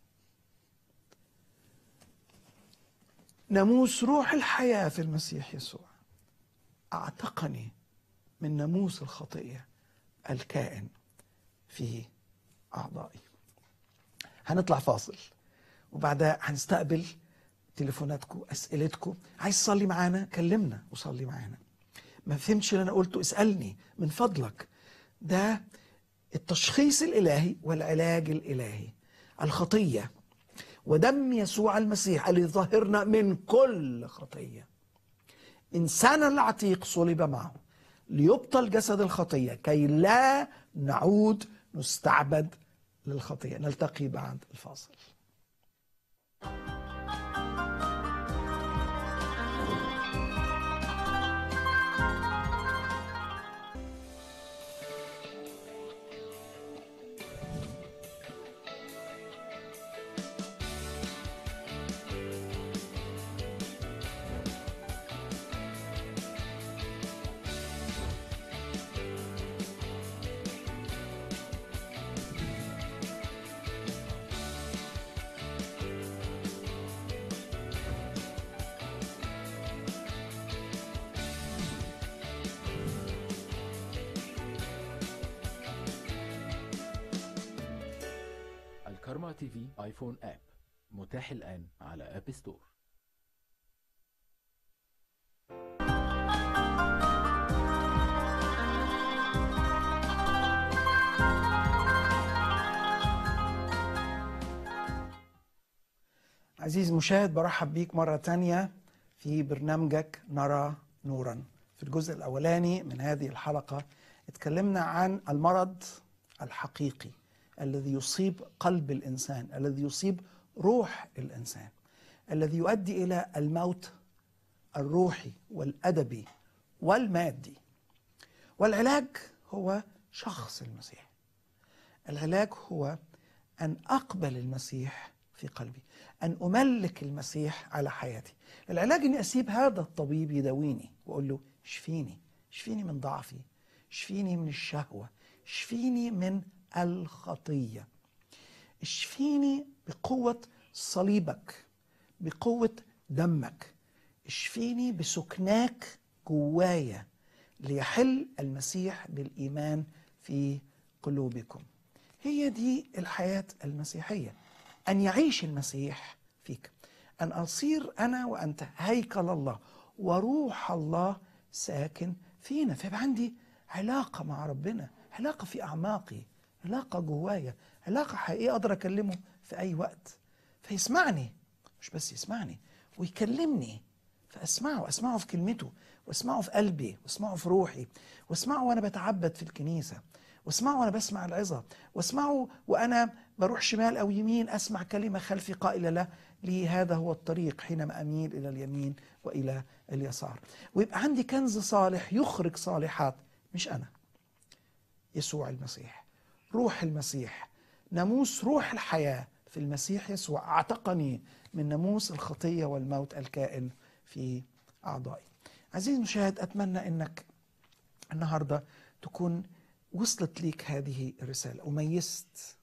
ناموس روح الحياه في المسيح يسوع اعتقني من ناموس الخطيه الكائن في اعضائي هنطلع فاصل وبعدها هنستقبل تليفوناتكم اسئلتكم عايز تصلي معانا كلمنا وصلي معانا ما فهمتش اللي انا قلته اسالني من فضلك ده التشخيص الالهي والعلاج الالهي الخطيه ودم يسوع المسيح الذي ظهرنا من كل خطيه انسان العتيق صلب معه ليبطل جسد الخطيه كي لا نعود نستعبد للخطيه نلتقي بعد الفاصل الكارما تي في ايفون اب متاح الآن على اب ستور عزيز مشاهد برحب بيك مرة تانية في برنامجك نرى نورا في الجزء الأولاني من هذه الحلقة اتكلمنا عن المرض الحقيقي الذي يصيب قلب الإنسان الذي يصيب روح الإنسان الذي يؤدي إلى الموت الروحي والأدبي والمادي والعلاج هو شخص المسيح العلاج هو أن أقبل المسيح في قلبي أن أملك المسيح على حياتي العلاج أني أسيب هذا الطبيب يداويني وأقول له اشفيني اشفيني من ضعفي اشفيني من الشهوة اشفيني من الخطية اشفيني بقوة صليبك بقوة دمك اشفيني بسكناك جوايا ليحل المسيح بالإيمان في قلوبكم هي دي الحياة المسيحية أن يعيش المسيح فيك أن أصير أنا وأنت هيكل الله وروح الله ساكن فينا فيبقى عندي علاقة مع ربنا علاقة في أعماقي علاقة جوايا علاقة حقيقية أقدر أكلمه في أي وقت فيسمعني مش بس يسمعني ويكلمني فأسمعه أسمعه في كلمته وأسمعه في قلبي وأسمعه في روحي وأسمعه وأنا بتعبد في الكنيسة واسمعه وانا بسمع العظه واسمعه وانا بروح شمال او يمين اسمع كلمه خلفي قائله له لي هذا هو الطريق حينما اميل الى اليمين والى اليسار ويبقى عندي كنز صالح يخرج صالحات مش انا يسوع المسيح روح المسيح ناموس روح الحياه في المسيح يسوع اعتقني من ناموس الخطيه والموت الكائن في اعضائي عزيزي المشاهد اتمنى انك النهارده تكون وصلت ليك هذه الرسالة وميزت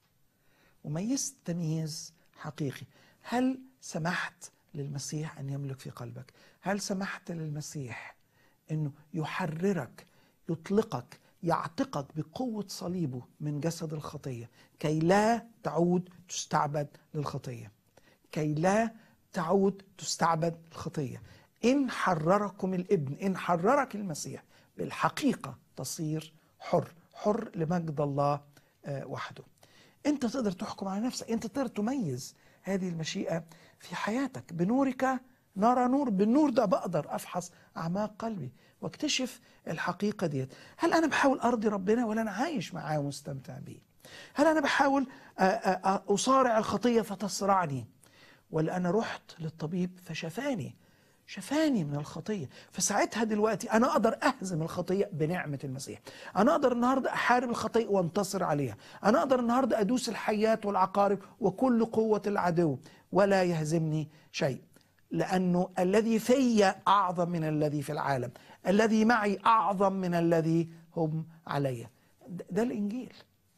وميزت تمييز حقيقي هل سمحت للمسيح أن يملك في قلبك هل سمحت للمسيح أنه يحررك يطلقك يعتقك بقوة صليبه من جسد الخطية كي لا تعود تستعبد للخطية كي لا تعود تستعبد الخطية إن حرركم الابن إن حررك المسيح بالحقيقة تصير حر حر لمجد الله آه، وحده انت تقدر تحكم على نفسك انت تقدر تميز هذه المشيئة في حياتك بنورك نرى نور بالنور ده بقدر افحص اعماق قلبي واكتشف الحقيقة ديت هل انا بحاول ارضي ربنا ولا انا عايش معاه ومستمتع بيه هل انا بحاول آه، آه، آه، اصارع الخطية فتصرعني ولا انا رحت للطبيب فشفاني شفاني من الخطيه فساعتها دلوقتي انا اقدر اهزم الخطيه بنعمه المسيح انا اقدر النهارده احارب الخطيه وانتصر عليها انا اقدر النهارده ادوس الحيات والعقارب وكل قوه العدو ولا يهزمني شيء لانه الذي في اعظم من الذي في العالم الذي معي اعظم من الذي هم علي ده ده الانجيل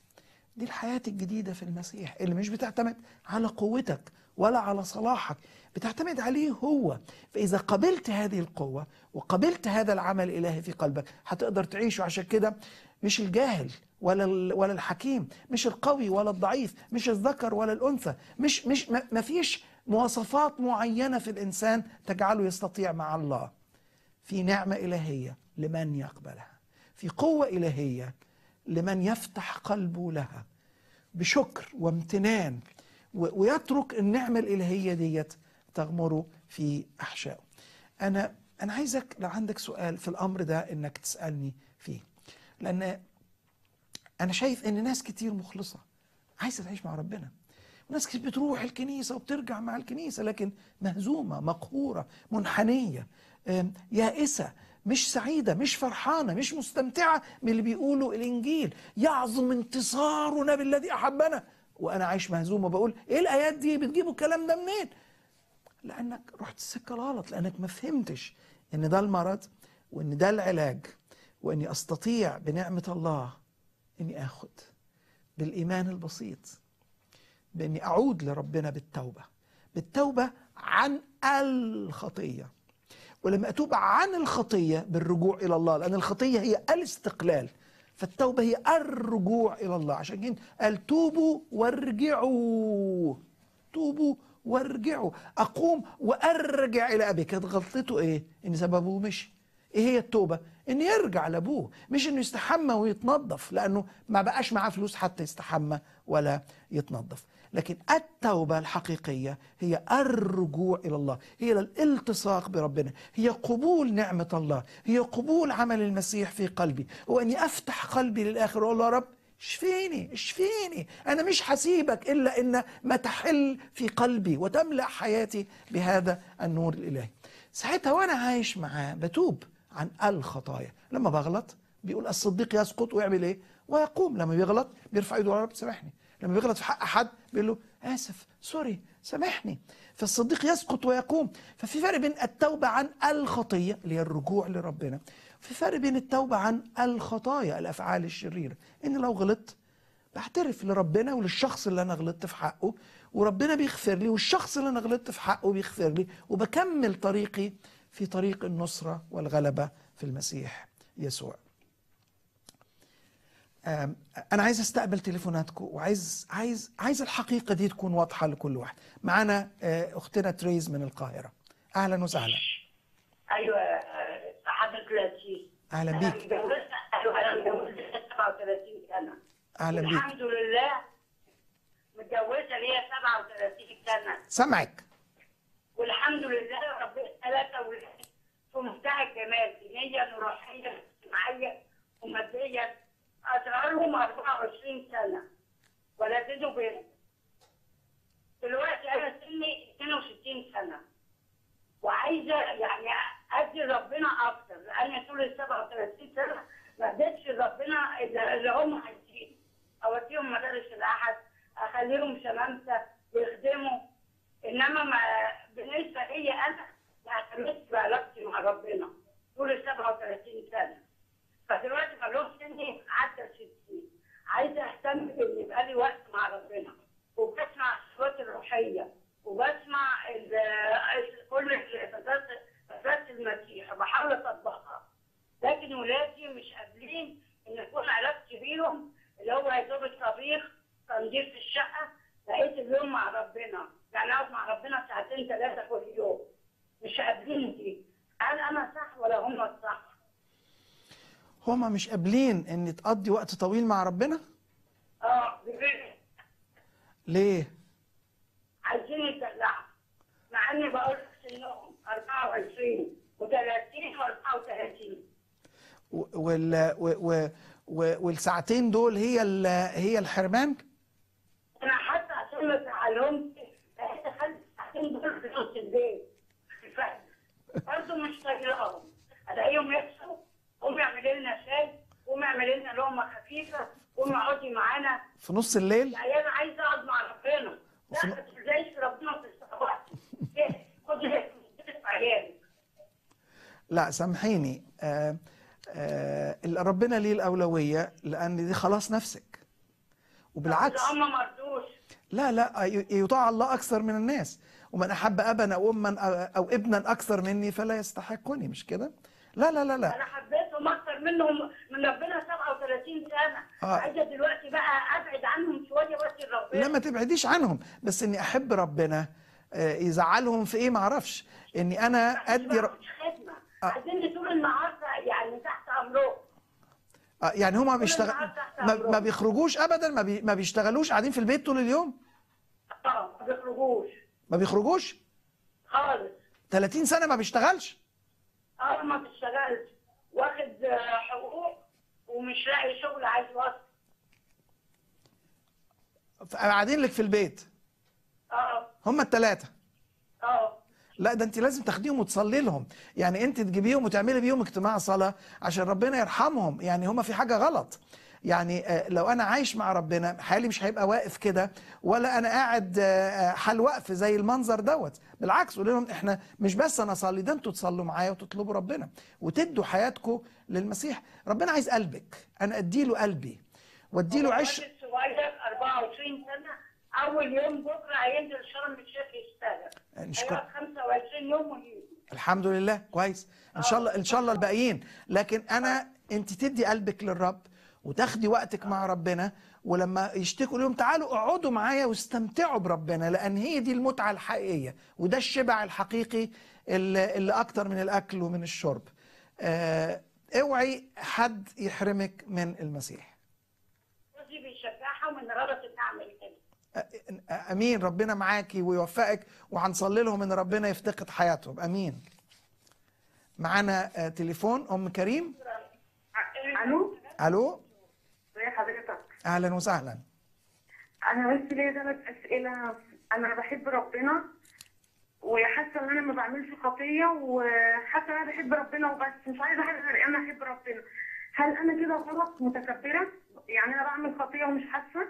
دي الحياة الجديدة في المسيح اللي مش بتعتمد على قوتك ولا على صلاحك بتعتمد عليه هو فإذا قبلت هذه القوة وقبلت هذا العمل الإلهي في قلبك هتقدر تعيشه عشان كده مش الجاهل ولا ال- ولا الحكيم مش القوي ولا الضعيف مش الذكر ولا الأنثى مش مش ما ما فيش مواصفات معينة في الإنسان تجعله يستطيع مع الله في نعمة إلهية لمن يقبلها في قوة إلهية لمن يفتح قلبه لها بشكر وامتنان و- ويترك النعمة الإلهية ديت تغمره في أحشائه أنا انا عايزك لو عندك سؤال في الامر ده انك تسالني فيه لان انا شايف ان ناس كتير مخلصه عايزه تعيش مع ربنا وناس كتير بتروح الكنيسه وبترجع مع الكنيسه لكن مهزومه مقهوره منحنيه آم، يائسه مش سعيده مش فرحانه مش مستمتعه من اللي بيقولوا الانجيل يعظم انتصارنا بالذي احبنا وانا عايش مهزوم وبقول ايه الايات دي بتجيبوا الكلام ده منين لانك رحت السكه الغلط لانك ما فهمتش ان ده المرض وان ده العلاج واني استطيع بنعمه الله اني اخد بالايمان البسيط باني اعود لربنا بالتوبه بالتوبه عن الخطيه ولما اتوب عن الخطيه بالرجوع الى الله لان الخطيه هي الاستقلال فالتوبه هي الرجوع الى الله عشان كده قال توبوا وارجعوا توبوا وارجعوا اقوم وارجع الى ابي كانت غلطته ايه ان سببه مشي ايه هي التوبه ان يرجع لابوه مش انه يستحمى ويتنظف لانه ما بقاش معاه فلوس حتى يستحمى ولا يتنظف لكن التوبه الحقيقيه هي الرجوع الى الله هي الالتصاق بربنا هي قبول نعمه الله هي قبول عمل المسيح في قلبي واني افتح قلبي للاخر واقول له يا رب اشفيني اشفيني انا مش هسيبك الا ان ما تحل في قلبي وتملا حياتي بهذا النور الالهي ساعتها وانا عايش معاه بتوب عن الخطايا لما بغلط بيقول الصديق يسقط ويعمل ايه ويقوم لما بيغلط بيرفع ايده يا رب سامحني لما بيغلط في حق حد بيقول له اسف سوري سامحني فالصديق يسقط ويقوم ففي فرق بين التوبه عن الخطيه اللي هي الرجوع لربنا في فرق بين التوبه عن الخطايا الافعال الشريره ان لو غلطت بعترف لربنا وللشخص اللي انا غلطت في حقه وربنا بيغفر لي والشخص اللي انا غلطت في حقه بيغفر لي وبكمل طريقي في طريق النصرة والغلبة في المسيح يسوع آم، أنا عايز أستقبل تليفوناتكم وعايز عايز عايز الحقيقة دي تكون واضحة لكل واحد معانا آه، أختنا تريز من القاهرة أهلا وسهلا ايوه آه، حضرتك لطيف أهلا انا بيك متجوزه ايوه انا متجوزه 37 سنه أهلا بيك الحمد لله متجوزه ليا 37 سنه سامعك والحمد لله ربنا ثلاثه اولاد في منتهى الجمال دينيا وروحيا واجتماعيا وماديا اصغرهم 24 سنه ولدته بنت دلوقتي انا سني 62 سنه وعايزه يعني ادي ربنا اكتر لان طول ال 37 سنه ما اديتش ربنا اللي اللي هم عايزين اوديهم مدارس الاحد اخليهم شمامسه يخدموا انما ما بالنسبه لي انا ما اهتمتش بعلاقتي مع ربنا طول ال 37 سنه فدلوقتي بلوغ سني عدى 60 عايزه اهتم بان يبقى لي وقت مع ربنا وبسمع الصوت الروحيه وبسمع ال- ال- كل الفترات فترات المسيح وبحاول اطبقها لكن ولادي مش قابلين ان يكون علاقتي بيهم اللي هو يا دوب الطبيخ تنظيف الشقه بقيت اليوم مع ربنا يعني اقعد مع ربنا ساعتين ثلاثه كل يوم مش قابلين دي هل انا صح ولا هم الصح؟ هما مش قابلين ان تقضي وقت طويل مع ربنا اه بيقولوا ليه عايزين يدلعوا مع اني بقول لك سنهم 24 و30 و34 و- وال و- و- و- والساعتين دول هي ال- هي الحرمان انا حتى عشان ما ازعلهمش بقيت اخلي الساعتين دول في نص البيت برضه مش طايقاهم الاقيهم يصحوا قوم يعملوا لنا شاي قوم يعملوا لنا لقمه خفيفه قوم اقعدي معانا في نص الليل يعني انا عايزه اقعد مع ربنا لا ما ترجعيش في ربنا في الصلوات خدي عيالك لا سامحيني آه آه ربنا ليه الأولوية لأن دي خلاص نفسك وبالعكس هم مرضوش لا لا ي- يطاع الله أكثر من الناس ومن أحب أبا أو أما أو ابنا أكثر مني فلا يستحقني مش كده لا لا لا لا انا حبيتهم اكتر منهم من ربنا 37 سنه آه. عايزه دلوقتي بقى ابعد عنهم شويه بس ربنا لا ما تبعديش عنهم بس اني احب ربنا آه، يزعلهم في ايه معرفش اني انا ادي ر... مش خدمه عايزين طول النهار يعني تحت امرهم آه، يعني هما بيشتغل النهار تحت ما, أمرهم. ما بيخرجوش ابدا ما, بي... ما بيشتغلوش قاعدين في البيت طول اليوم اه ما بيخرجوش ما بيخرجوش خالص 30 سنه ما بيشتغلش اه اه ما بشتغلش واخد آه، حقوق ومش لاقي شغل عايز وصل قاعدين لك في البيت اه هم الثلاثه اه لا ده انت لازم تاخديهم وتصلي لهم يعني انت تجيبيهم وتعملي بيهم اجتماع صلاه عشان ربنا يرحمهم يعني هم في حاجه غلط يعني آه، لو انا عايش مع ربنا حالي مش هيبقى واقف كده ولا انا قاعد آه، آه، حال وقف زي المنظر دوت بالعكس قول لهم احنا مش بس انا اصلي ده انتوا تصلوا معايا وتطلبوا ربنا وتدوا حياتكم للمسيح ربنا عايز قلبك انا اديله قلبي واديله عش الواد الصغير 24 سنه اول يوم بكره هينزل شرم الشيخ يشتغل نشكر هيقعد 25 يوم ويجي الحمد لله كويس ان شاء الله ان شاء الله الباقيين لكن انا انت تدي قلبك للرب وتاخدي وقتك مع ربنا ولما يشتكوا لهم تعالوا اقعدوا معايا واستمتعوا بربنا لان هي دي المتعه الحقيقيه وده الشبع الحقيقي اللي, اللي اكتر من الاكل ومن الشرب آه اوعي حد يحرمك من المسيح جوزي بيشجعهم ان غلط ان اعمل كده آه، امين ربنا معاكي ويوفقك وهنصلي لهم ان ربنا يفتقد حياتهم امين معانا آه، تليفون ام كريم الو الو ازي حضرتك اهلا وسهلا انا بس ليا ثلاث اسئله انا بحب ربنا وحاسه ان انا ما بعملش خطيه وحاسه ان انا بحب ربنا وبس مش عايزه حاجه غير انا احب ربنا هل انا كده غلط متكبره يعني انا بعمل خطيه ومش حاسه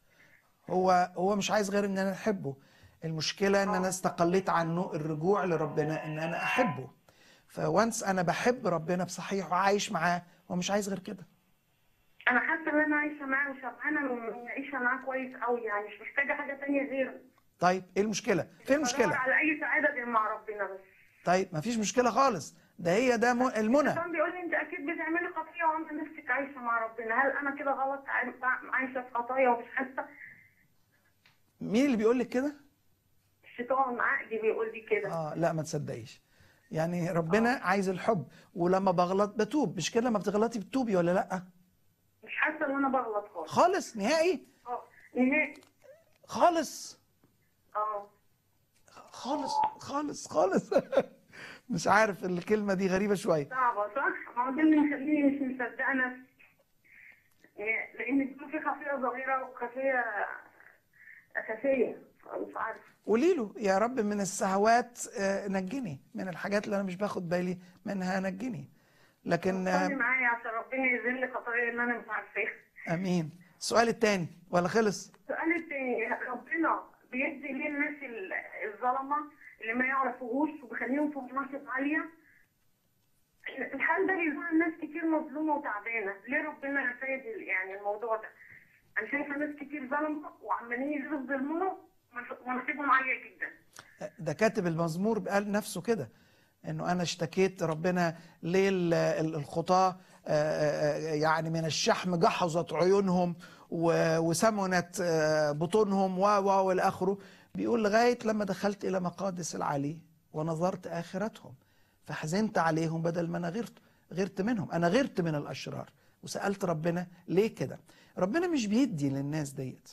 هو هو مش عايز غير ان انا احبه المشكله ان انا استقليت عنه الرجوع لربنا ان انا احبه فوانس انا بحب ربنا بصحيح وعايش معاه هو مش عايز غير كده انا حاسه ان انا عايشه معاه وشبعانه وعايشه معاه كويس قوي يعني مش محتاجه حاجه تانية غيره طيب ايه المشكله فين بدور المشكله على اي سعاده غير مع ربنا بس طيب مفيش مشكله خالص ده هي ده م- المنى كان بيقول لي انت اكيد بتعملي خطيه وعامله نفسك عايشه مع ربنا هل انا كده غلط عايشه في خطايا ومش حاسه مين اللي بيقول لك كده الشيطان عقلي بيقول لي كده اه لا ما تصدقيش يعني ربنا عايز الحب ولما بغلط بتوب مش كده لما بتغلطي بتوبي ولا لا مش حاسه ان انا بغلط خالص خالص نهائي اه نهائي خالص اه خالص خالص خالص مش عارف الكلمه دي غريبه شويه صعبه صح؟ ما هو ده اللي مخليني مش مصدقه نفسي يعني لان بيكون في خفيه صغيره وخفيه اساسيه مش عارفه قولي له يا رب من السهوات آه، نجني من الحاجات اللي انا مش باخد بالي منها نجني لكن صلي آه، معايا عشان ربنا يذل خطايا اللي انا مش عارفاها امين السؤال الثاني ولا خلص السؤال التاني ربنا بيدي ليه الناس ال- الظلمه اللي ما يعرفوهوش وبيخليهم في مناصب عاليه الحال ده بيظهر ناس كتير مظلومه وتعبانه ليه ربنا سايب ال- يعني الموضوع ده انا شايفه ناس كتير ظلمه وعمالين يظلموا مناصبهم عاليه جدا ده كاتب المزمور قال نفسه كده انه انا اشتكيت ربنا ليه ال- ال- الخطاة آه، آه، يعني من الشحم جحظت عيونهم و- وسمنت آه، بطونهم و و والى اخره بيقول لغايه لما دخلت الى مقادس العلي ونظرت اخرتهم فحزنت عليهم بدل ما انا غرت غرت منهم انا غرت من الاشرار وسالت ربنا ليه كده ربنا مش بيدي للناس ديت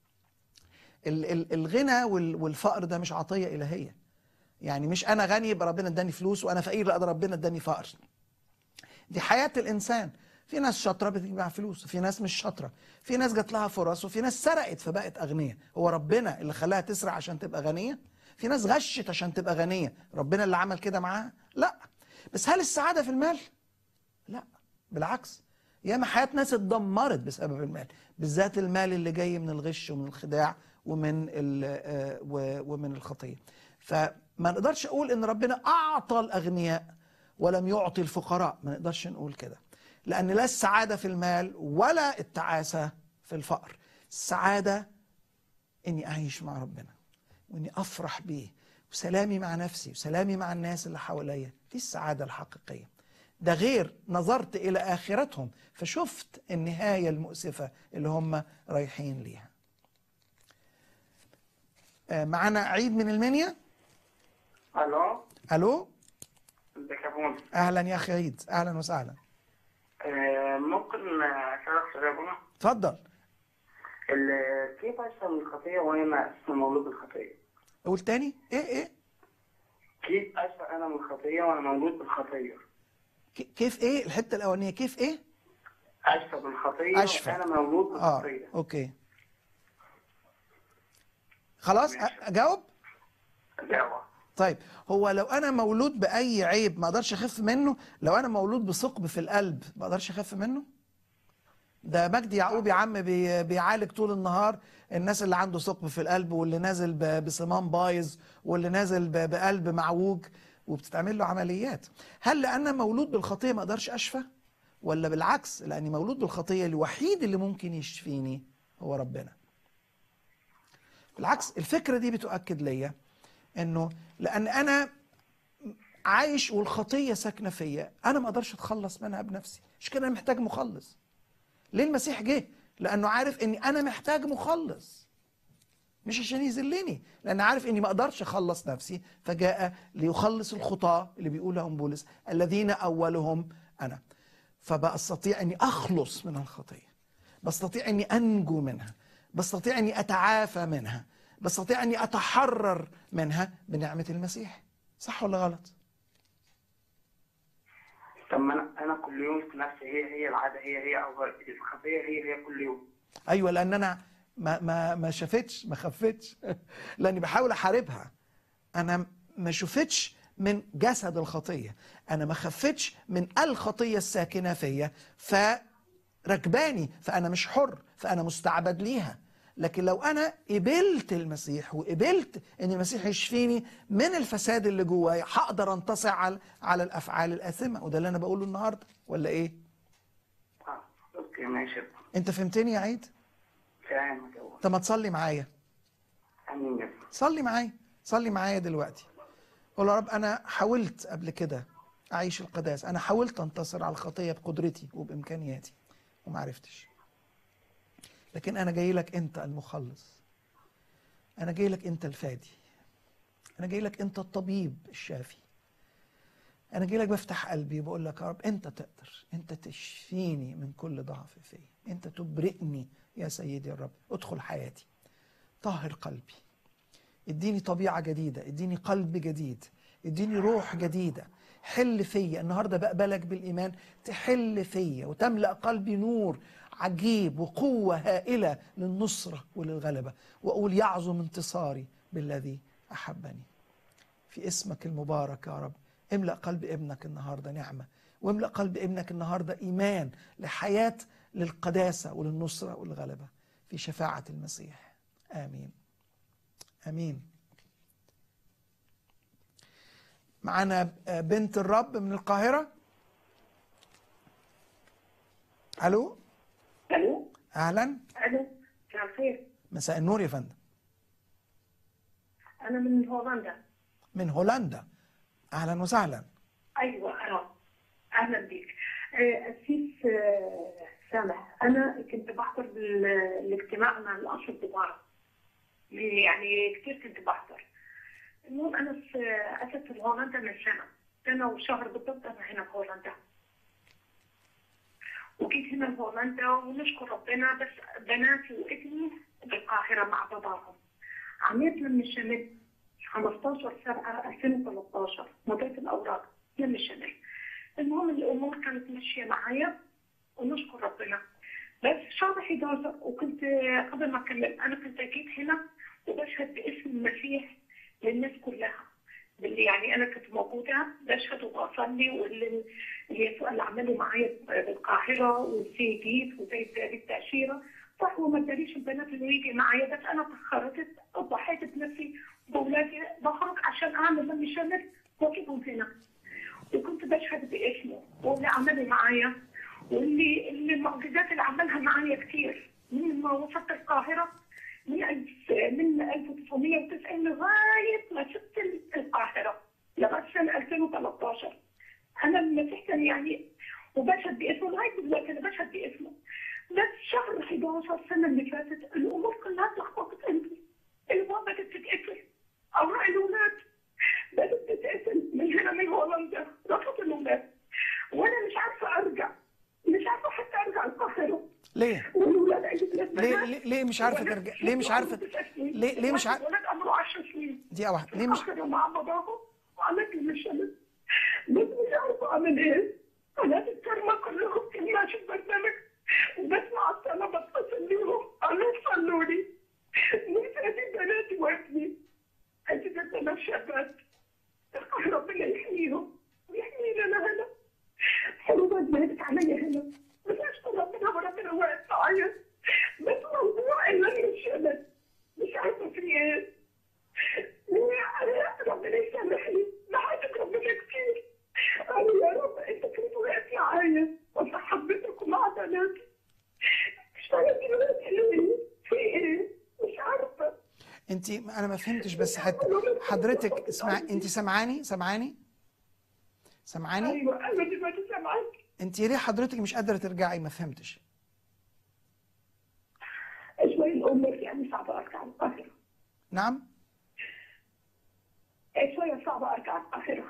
ال- ال- الغنى وال- والفقر ده مش عطيه الهيه يعني مش انا غني يبقى ربنا اداني فلوس وانا فقير لا ده ربنا اداني فقر دي حياه الانسان في ناس شاطره بتجمع فلوس وفي ناس مش شاطره في ناس جات لها فرص وفي ناس سرقت فبقت اغنياء هو ربنا اللي خلاها تسرق عشان تبقى غنيه في ناس غشت عشان تبقى غنيه ربنا اللي عمل كده معاها لا بس هل السعاده في المال لا بالعكس ياما حياة ناس اتدمرت بسبب المال بالذات المال اللي جاي من الغش ومن الخداع ومن ال- آه، و- ومن الخطية فما نقدرش اقول ان ربنا اعطى الاغنياء ولم يعطي الفقراء ما نقدرش نقول كده لان لا السعادة في المال ولا التعاسة في الفقر السعادة اني اعيش مع ربنا واني افرح بيه وسلامي مع نفسي وسلامي مع الناس اللي حواليا دي السعادة الحقيقية ده غير نظرت إلى آخرتهم فشفت النهاية المؤسفة اللي هم رايحين ليها آه، معنا عيد من المنيا الو ألو ازيك يا بونا أهلا يا أخي عيد أهلا وسهلا آه، ممكن اشرح سؤال يا بونا اتفضل ال- كيف اشرب من الخطيه وانا اسمي مولود بالخطيه قول تاني إيه إيه كيف اشرب انا من الخطيه وانا مولود بالخطيه ك- كيف ايه الحته الاولانيه كيف ايه أشفى بالخطية أشفى. أنا مولود اه بالخطية اوكي خلاص أ- اجاوب جاوة طيب هو لو انا مولود باي عيب ما اقدرش اخف منه لو انا مولود بثقب في القلب ما اقدرش اخف منه ده مجدي يعقوب يا عم بي- بيعالج طول النهار الناس اللي عنده ثقب في القلب واللي نازل ب- بصمام بايظ واللي نازل ب- بقلب معوج وبتتعمل له عمليات هل لان مولود بالخطيه ما اقدرش اشفى ولا بالعكس لاني مولود بالخطيه الوحيد اللي ممكن يشفيني هو ربنا بالعكس الفكره دي بتؤكد ليا انه لان انا عايش والخطيه ساكنه فيا انا ما اقدرش اتخلص منها بنفسي مش كده انا محتاج مخلص ليه المسيح جه لانه عارف اني انا محتاج مخلص مش عشان يذلني لان عارف اني ما اقدرش اخلص نفسي فجاء ليخلص الخطاه اللي بيقولهم بولس الذين اولهم انا فبقى استطيع اني اخلص من الخطيه بستطيع اني انجو منها بستطيع اني اتعافى منها بستطيع اني اتحرر منها بنعمه المسيح صح ولا غلط طب ما أنا أنا كل يوم في نفسي هي هي العادة هي هي أو الخطية هي هي كل يوم ايوه لان انا ما ما ما شافتش ما خفتش لاني بحاول احاربها انا ما شفتش من جسد الخطيه انا ما خفتش من الخطيه الساكنه فيا فركباني فانا مش حر فانا مستعبد ليها لكن لو انا قبلت المسيح وقبلت ان المسيح يشفيني من الفساد اللي جوايا هقدر انتصر على على الافعال الاثمه وده اللي انا بقوله النهارده ولا ايه آه أوكي ماشي انت فهمتني يا عيد فاهم جاوة طب ما تصلي معايا أمين يا صلي معايا صلي معايا دلوقتي قول يا رب انا حاولت قبل كده اعيش القداس انا حاولت انتصر على الخطيه بقدرتي وبامكانياتي وما عرفتش لكن انا جاي لك انت المخلص انا جاي لك انت الفادي انا جاي لك انت الطبيب الشافي انا جاي لك بفتح قلبي وبقول لك يا رب انت تقدر انت تشفيني من كل ضعف فيا انت تبرئني يا سيدي الرب ادخل حياتي طهر قلبي اديني طبيعة جديدة اديني قلب جديد اديني روح جديدة حل فيا النهاردة بقبلك بالإيمان تحل فيا وتملأ قلبي نور عجيب وقوة هائلة للنصرة وللغلبة وأقول يعظم انتصاري بالذي أحبني في اسمك المبارك يا رب املأ قلب ابنك النهاردة نعمة واملأ قلب ابنك النهاردة إيمان لحياة للقداسة وللنصرة والغلبة في شفاعة المسيح آمين امين معانا بنت الرب من القاهره الو الو اهلا الو مساء الخير مساء النور يا فندم انا من هولندا من هولندا اهلا وسهلا ايوه انا اهلا بيك آه، اسيس آه، سامح انا كنت بحضر ال- الاجتماع مع الاخ الكبار يعني كثير كنت بحضر المهم انا في اسست في هولندا من سنه سنه وشهر بالضبط انا هنا في هولندا وجيت هنا في هولندا ونشكر ربنا بس بناتي وابني بالقاهره مع باباهم عملت لما الشمال 15 7 2013 مضيت الاوراق لما الشمال المهم الامور كانت ماشيه معايا ونشكر ربنا بس شهر 11 وكنت قبل ما اكمل انا كنت جيت هنا وبشهد باسم المسيح للناس كلها باللي يعني انا كنت موجوده بشهد وبصلي واللي اللي يسوع اللي عمله معايا بالقاهره وزي جيت وزي اداري التاشيره صح وما اداريش البنات انه يجي معايا بس انا تاخرت ضحيت بنفسي باولادي بخرج عشان اعمل لم شمل واجيبهم هنا وكنت بشهد باسمه واللي عمله معايا واللي اللي المعجزات اللي عملها معايا كتير من ما وصلت القاهره من ألف من 1990 لغايه ما سبت القاهره لغايه سنه 2013 انا المسيح كان يعني وبشهد باسمه لغايه دلوقتي انا بشهد باسمه بس شهر 11 السنه اللي فاتت الامور كلها اتلخبطت عندي الابواب بدات تتقفل اوراق الاولاد بدات تتقفل من هنا من هولندا رفض الاولاد وانا مش عارفه ارجع مش عارفه حتى ارجع القاهره ليه والولاد عندي ثلاث ليه بنات ليه, ليه مش عارفه وأنا ترجع ليه مش عارفه ليه ليه مش عارفه الولاد عمره 10 سنين دقيقه واحده ليه مش القاهره مع باباهم وعملت لي مشكله بس مش عارفه اعمل ايه قدامك وبسمع الصلاة بتصل ليهم أقول لهم صلوا لي نفسي دي بناتي وابني أنت ثلاث شابات ربنا يحميهم ويحمينا أنا هنا حروبات بهدت عليا هنا بس أشكر ربنا وربنا واقف معايا بس موضوع إن أنا مش أنا مش عارفة في إيه ربنا يسامحني لحقك ربنا كتير أنا يا رب أنت كنت واقف معايا وأنا حبيتك ومع بناتي مش عارفة دلوقتي ليه في إيه مش عارفة انت انا ما فهمتش بس حتى حضرتك اسمع انت سامعاني سامعاني سامعاني أيوه أنا دلوقتي سامعاك انت ليه حضرتك مش قادره ترجعي ما فهمتش شوية الأم يعني صعبة أرجع القاهرة نعم شوية صعبة أرجع القاهرة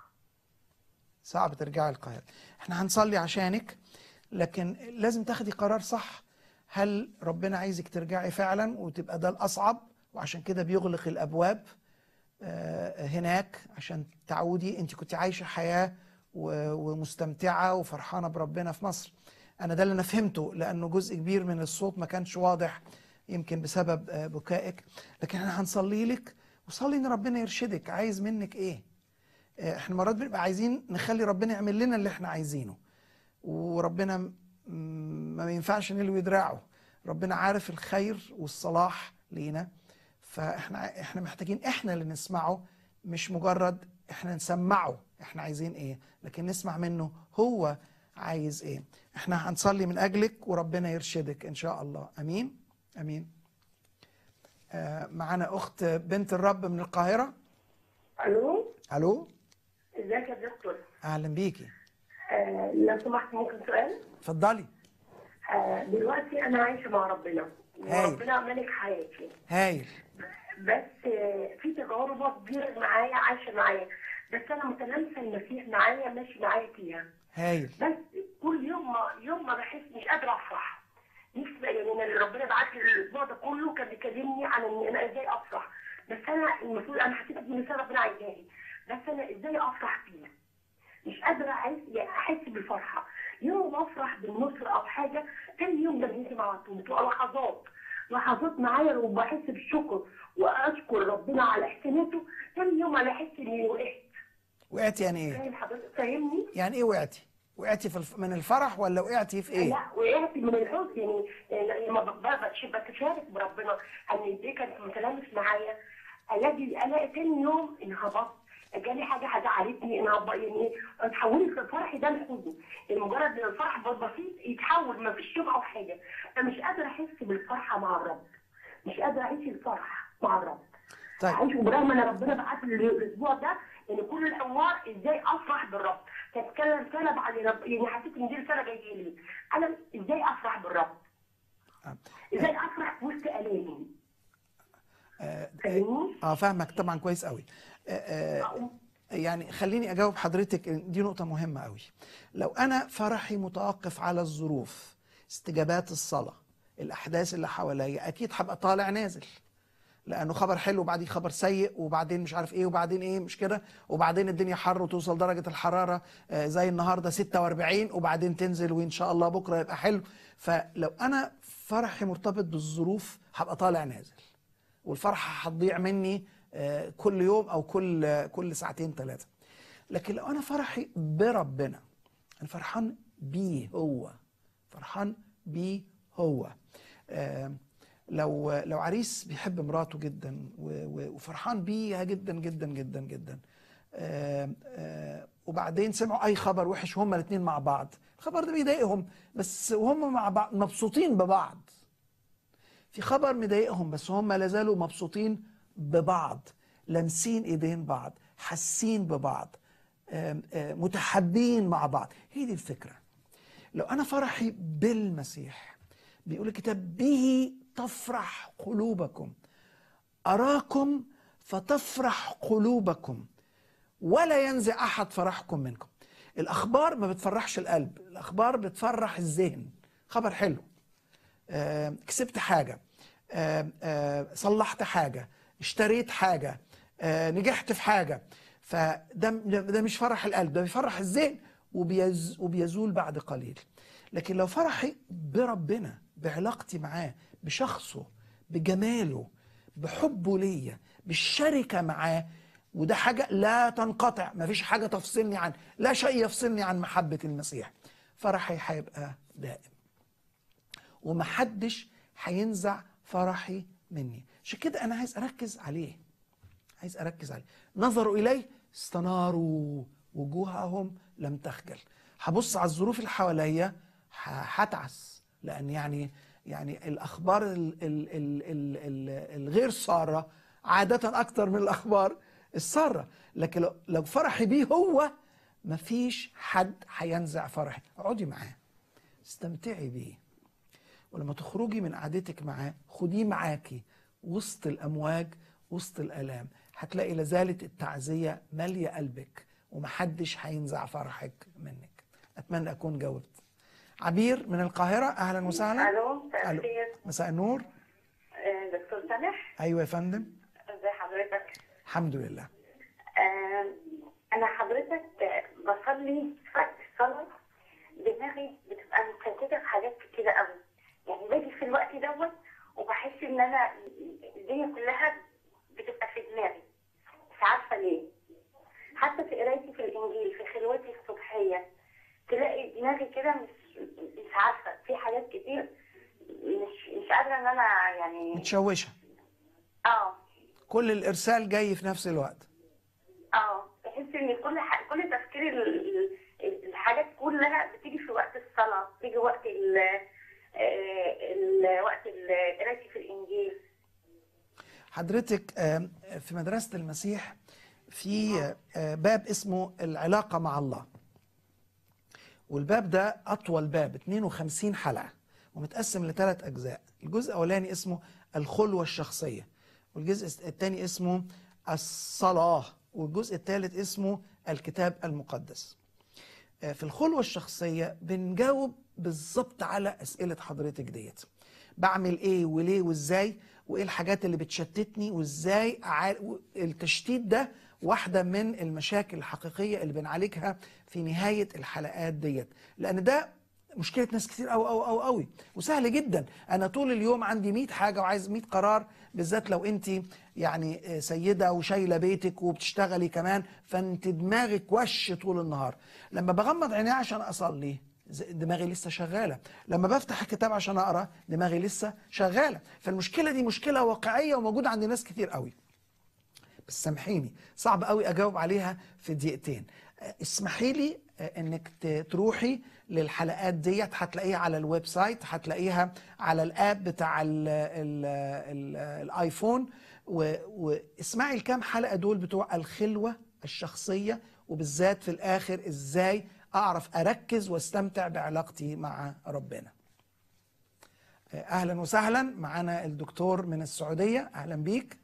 صعب ترجعي القاهرة احنا هنصلي عشانك لكن لازم تاخدي قرار صح هل ربنا عايزك ترجعي فعلا وتبقى ده الأصعب وعشان كده بيغلق الأبواب آه، هناك عشان تعودي انت كنت عايشة حياة و- ومستمتعة وفرحانة بربنا في مصر أنا ده اللي أنا فهمته لأنه جزء كبير من الصوت ما كانش واضح يمكن بسبب آه، بكائك لكن احنا هنصلي لك وصلي ان ربنا يرشدك عايز منك ايه آه، احنا مرات بنبقى عايزين نخلي ربنا يعمل لنا اللي احنا عايزينه وربنا م- ما ينفعش نلوي دراعه ربنا عارف الخير والصلاح لينا فاحنا احنا محتاجين احنا اللي نسمعه مش مجرد احنا نسمعه احنا عايزين ايه لكن نسمع منه هو عايز ايه احنا هنصلي من اجلك وربنا يرشدك ان شاء الله امين امين آه معانا اخت بنت الرب من القاهره ألو الو ازيك يا دكتور اهلا بيكي آه لو سمحت ممكن سؤال اتفضلي آه دلوقتي أنا عايشة مع ربنا هاي. وربنا ملك حياتي هايل بس آه، في تجارب كبيرة معايا عايشة معايا بس أنا متلامسة المسيح معايا ماشي معايا فيها هايل بس كل يوم ما يوم ما بحس مش قادرة أفرح نفسي بقى يعني أنا اللي ربنا بعت لي الأسبوع ده كله كان بيكلمني عن إن أنا إزاي أفرح بس أنا المفروض أنا حسيت إن رسالة ربنا عايزاني بس أنا إزاي أفرح فيها مش قادرة أحس يعني أحس بالفرحة يوم ما أفرح بالنصر أو حاجة تاني يوم ده بينزل على طول بتبقى لحظات لحظات معايا وبحس بالشكر وأشكر ربنا على إحساناته تاني يوم أنا أحس إني وقعت وقعتي يعني ايه فاهم حضرتك فاهمني؟ يعني ايه وقعتي وقعتي في الف... من الفرح ولا وقعتي في ايه لا وقعت من الحزن يعني يعني لما بتبربش بتشارك بربنا ان دي كانت متلامس معايا الاقي الاقي تاني يوم انهبطت جالي حاجه هزعلتني انهبط يعني اتحولت الفرح ده لحزن يعني مجرد ان الفرح بسيط يتحول ما فيش يوم او حاجه فمش قادره احس بالفرحه مع الرب مش قادره اعيش الفرح مع الرب طيب عايش برغم ان ربنا بعت لي الاسبوع ده يعني كل الانوار ازاي افرح بالرب كانت كان رساله بعد رب يعني حسيت ان دي رساله جايه لي انا ازاي افرح بالرب آه. ازاي افرح في وسط الامي آه، فاهمني؟ اه فاهمك طبعا كويس قوي آه، آه، يعني خليني اجاوب حضرتك دي نقطة مهمة قوي لو انا فرحي متوقف على الظروف استجابات الصلاة الاحداث اللي حواليا اكيد هبقى طالع نازل لانه خبر حلو وبعدين خبر سيء وبعدين مش عارف ايه وبعدين ايه مش كده وبعدين الدنيا حر وتوصل درجة الحرارة آه، زي النهاردة 46 وبعدين تنزل وان شاء الله بكرة يبقى حلو فلو انا فرحي مرتبط بالظروف هبقى طالع نازل والفرحة هتضيع مني آه، كل يوم او كل آه، كل ساعتين ثلاثة لكن لو انا فرحي بربنا انا فرحان بيه هو فرحان بيه هو آه، لو لو عريس بيحب مراته جدا و- و- وفرحان بيها جدا جدا جدا جدا آه، آه، وبعدين سمعوا اي خبر وحش وهما الاثنين مع بعض الخبر ده بيضايقهم بس وهم مع بعض مبسوطين ببعض في خبر مضايقهم بس هم لا زالوا مبسوطين ببعض لامسين ايدين بعض حاسين ببعض آم، آم، متحابين مع بعض هي دي الفكره لو انا فرحي بالمسيح بيقول الكتاب به تفرح قلوبكم اراكم فتفرح قلوبكم ولا ينزع احد فرحكم منكم الاخبار ما بتفرحش القلب الاخبار بتفرح الذهن خبر حلو آه، كسبت حاجة آه، آه، صلحت حاجة اشتريت حاجة آه، نجحت في حاجة فده ده مش فرح القلب ده بيفرح الذهن وبيز وبيزول بعد قليل لكن لو فرحي بربنا بعلاقتي معاه بشخصه بجماله بحبه ليا بالشركة معاه وده حاجة لا تنقطع مفيش حاجة تفصلني عن لا شيء يفصلني عن محبة المسيح فرحي هيبقى دائم ومحدش هينزع فرحي مني عشان كده انا عايز اركز عليه عايز اركز عليه نظروا اليه استناروا وجوههم لم تخجل هبص على الظروف اللي حواليا ه- هتعس لان يعني يعني الاخبار ال ال ال ال ال الغير ساره عاده اكتر من الاخبار الساره لكن لو, لو فرحي بيه هو مفيش حد هينزع فرحي اقعدي معاه استمتعي بيه ولما تخرجي من قعدتك معاه خديه معاكي وسط الامواج وسط الالام هتلاقي لازالت التعزيه ماليه قلبك ومحدش هينزع فرحك منك اتمنى اكون جاوبت عبير من القاهره اهلا وسهلا الو مساء ألو. الخير مساء النور آه، دكتور سامح ايوه يا فندم ازي حضرتك الحمد لله آه، انا حضرتك آه، بصلي وقت الصلاه دماغي بتبقى مشتته في حاجات كتيره قوي يعني باجي في الوقت دوت وبحس ان انا الدنيا كلها بتبقى في دماغي مش عارفه ليه حتى في قرايتي في الانجيل في خلوتي الصبحيه تلاقي دماغي كده مش مش عارفه في حاجات كتير مش مش قادره ان انا يعني متشوشه اه كل الارسال جاي في نفس الوقت اه بحس ان كل ح... كل تفكير ال... ال- الحاجات كلها بتيجي في وقت الصلاه بتيجي وقت ال... آه، ال... وقت ال- قرايتي في الانجيل حضرتك آم، في مدرسة المسيح في آه، باب اسمه العلاقة مع الله والباب ده أطول باب 52 حلقة ومتقسم لثلاث أجزاء الجزء الأولاني اسمه الخلوة الشخصية والجزء الثاني اسمه الصلاة والجزء الثالث اسمه الكتاب المقدس آه، في الخلوة الشخصية بنجاوب بالظبط على أسئلة حضرتك ديت بعمل ايه وليه وازاي وايه الحاجات اللي بتشتتني وازاي أع... التشتيت ده واحدة من المشاكل الحقيقية اللي بنعالجها في نهاية الحلقات ديت لأن ده مشكلة ناس كتير أوي أوي أوي أوي وسهل جدا أنا طول اليوم عندي 100 حاجة وعايز 100 قرار بالذات لو أنت يعني سيدة وشايلة بيتك وبتشتغلي كمان فأنت دماغك وش طول النهار لما بغمض عيني عشان أصلي ز- دماغي لسه شغالة لما بفتح الكتاب عشان أقرأ دماغي لسه شغالة فالمشكلة دي مشكلة واقعية وموجودة عند ناس كتير قوي بس سامحيني صعب قوي اجاوب عليها في دقيقتين آه، اسمحي لي آه، انك ت- تروحي للحلقات ديت هتلاقيها على الويب سايت هتلاقيها على الاب بتاع ال ال ال الايفون و- واسمعي الكام حلقه دول بتوع الخلوه الشخصيه وبالذات في الاخر ازاي اعرف اركز واستمتع بعلاقتي مع ربنا آه، اهلا وسهلا معانا الدكتور من السعوديه اهلا بيك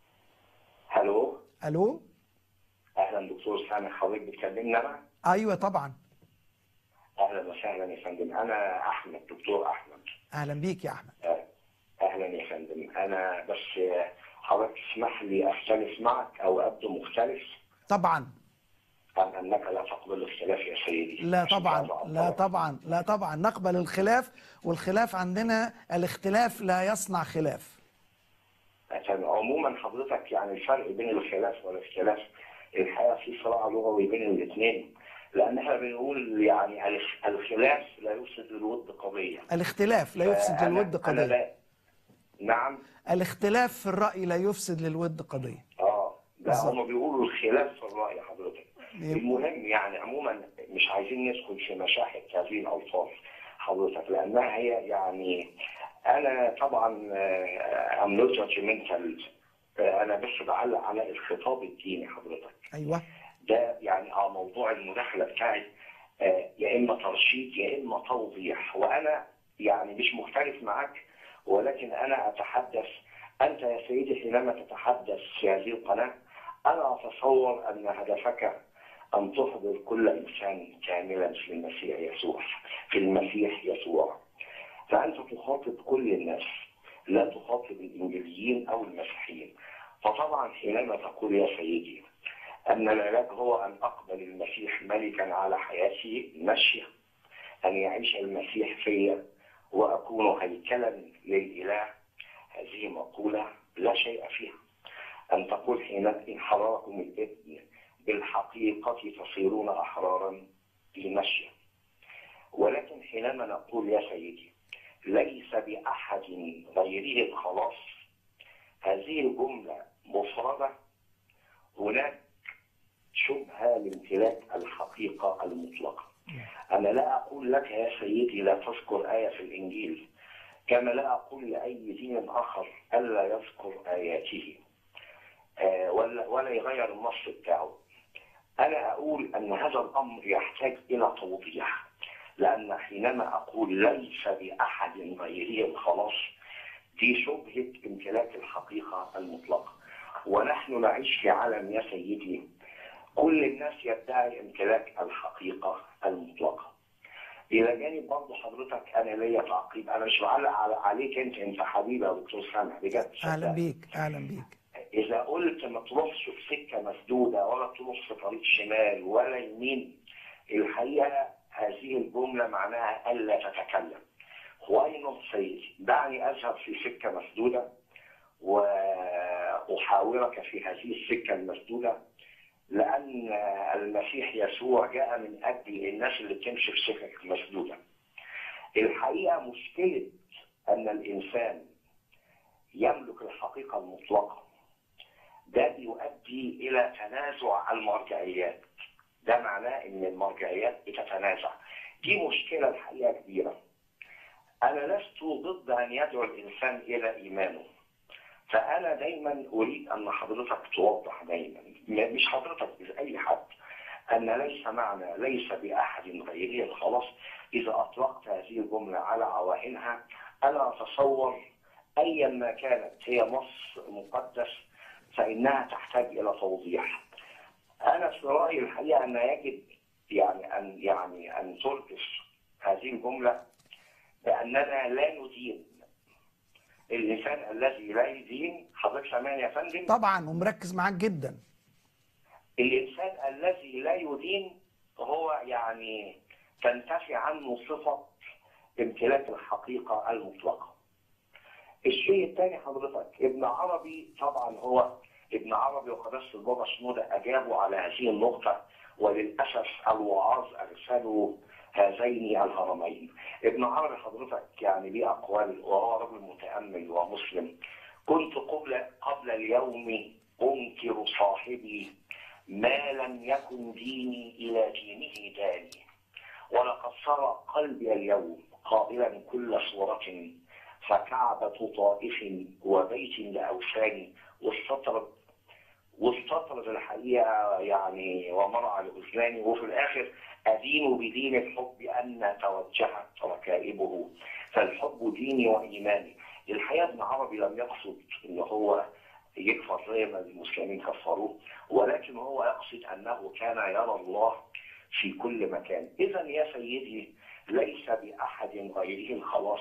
الو الو اهلا دكتور سامح حضرتك بتكلمنا انا ايوه طبعا اهلا وسهلا يا فندم انا احمد دكتور احمد اهلا بيك يا احمد آه، اهلا يا فندم انا بس آه، حضرتك تسمح لي اختلف معك او ابدو مختلف طبعا ام انك لا تقبل الاختلاف يا سيدي لا طبعا طبعا لا طبعا لا طبعا نقبل الخلاف والخلاف عندنا الاختلاف لا يصنع خلاف عشان عموما حضرتك يعني الفرق بين الخلاف والاختلاف الحقيقه في صراع لغوي بين الاثنين لان احنا بنقول يعني الخ- الخلاف لا يفسد الود قضيه الاختلاف لا يفسد فأنا- للود أنا قضية لا نعم الاختلاف في الرأي لا يفسد للود قضية اه لا بالظبط. هم بيقولوا الخلاف في الرأي حضرتك المهم يعني عموما مش عايزين ندخل في مشاحة هذه الألفاظ حضرتك لأنها هي يعني أنا طبعا ام نوت جادجمنتال أنا بس بعلق على الخطاب الديني حضرتك ايوه ده يعني اه موضوع المداخله بتاعي آه، يا اما ترشيد يا اما توضيح وانا يعني مش مختلف معك ولكن انا اتحدث انت يا سيدي حينما تتحدث في هذه القناه انا اتصور ان هدفك ان تحضر كل انسان كاملا في المسيح يسوع في المسيح يسوع فانت تخاطب كل الناس لا تخاطب الانجليين او المسيحيين فطبعا حينما تقول يا سيدي أن العلاج هو أن أقبل المسيح ملكا على حياتي ماشية أن يعيش المسيح فيا وأكون هيكلا للإله هذه مقولة لا شيء فيها أن تقول حين إن حرركم الابن بالحقيقة تصيرون أحرارا لمشي ولكن حينما نقول يا سيدي ليس بأحد غيره الخلاص هذه الجملة مفردة هناك شبهة لامتلاك الحقيقة المطلقة أنا لا أقول لك يا سيدي لا تذكر آية في الإنجيل كما لا أقول لأي دين آخر ألا يذكر آياته آه، ولا ولا يغير النص بتاعه أنا أقول أن هذا الأمر يحتاج إلى توضيح لأن حينما أقول ليس بأحد غيره الخلاص دي شبهة امتلاك الحقيقة المطلقة ونحن نعيش في عالم يا سيدي كل الناس يدعي امتلاك الحقيقة المطلقة إلى جانب برضه حضرتك أنا ليا تعقيب أنا مش بعلق على- عليك أنت أنت حبيبي يا دكتور سامح بجد اهلا صدقني. بيك اهلا بيك إذا قلت ما تروحش في سكة مسدودة ولا تروح في طريق شمال ولا يمين الحقيقة هذه الجملة معناها ألا تتكلم وأين سيدي دعني أذهب في سكة مسدودة وأحاورك في هذه السكة المسدودة لأن المسيح يسوع جاء من أجل الناس اللي بتمشي في سكك مسدودة الحقيقة مشكلة أن الإنسان يملك الحقيقة المطلقة ده بيؤدي الى تنازع المرجعيات ده معناه ان المرجعيات بتتنازع دي مشكله الحقيقه كبيره انا لست ضد ان يدعو الانسان الى ايمانه فانا دايما اريد ان حضرتك توضح دايما م- مش حضرتك بس اي حد ان ليس معنى ليس باحد غيره الخلاص اذا اطلقت هذه الجمله على عوائنها انا اتصور ايا ما كانت هي نص مقدس فإنها تحتاج إلى توضيح. أنا في رأيي الحقيقة أن يجب يعني أن يعني أن تلبس هذه الجملة بأننا لا ندين الإنسان الذي لا يدين حضرتك سامعني يا فندم؟ طبعا ومركز معاك جدا الإنسان الذي لا يدين هو يعني تنتفي عنه صفة امتلاك الحقيقة المطلقة. الشيء الثاني حضرتك ابن عربي طبعا هو ابن عربي وقداسة البابا شنودة أجابوا على هذه النقطة وللأسف الوعاظ أرسلوا هذين الهرمين. ابن عربي حضرتك يعني ليه أقوال وهو رجل متأمل ومسلم. كنت قبل قبل اليوم أنكر صاحبي ما لم يكن ديني إلى دينه داني ولقد صار قلبي اليوم قابلا كل صورة فكعبة طائف وبيت لأوثان واستطرد واستطرد الحقيقة يعني ومرعى الأذنان وفي الآخر أدين بدين الحب أن توجهت ركائبه فالحب ديني وإيماني الحقيقة ابن عربي لم يقصد أن هو يكفر زي ما المسلمين كفروه ولكن هو يقصد أنه كان يرى الله في كل مكان إذا يا سيدي ليس بأحد غيره الخلاص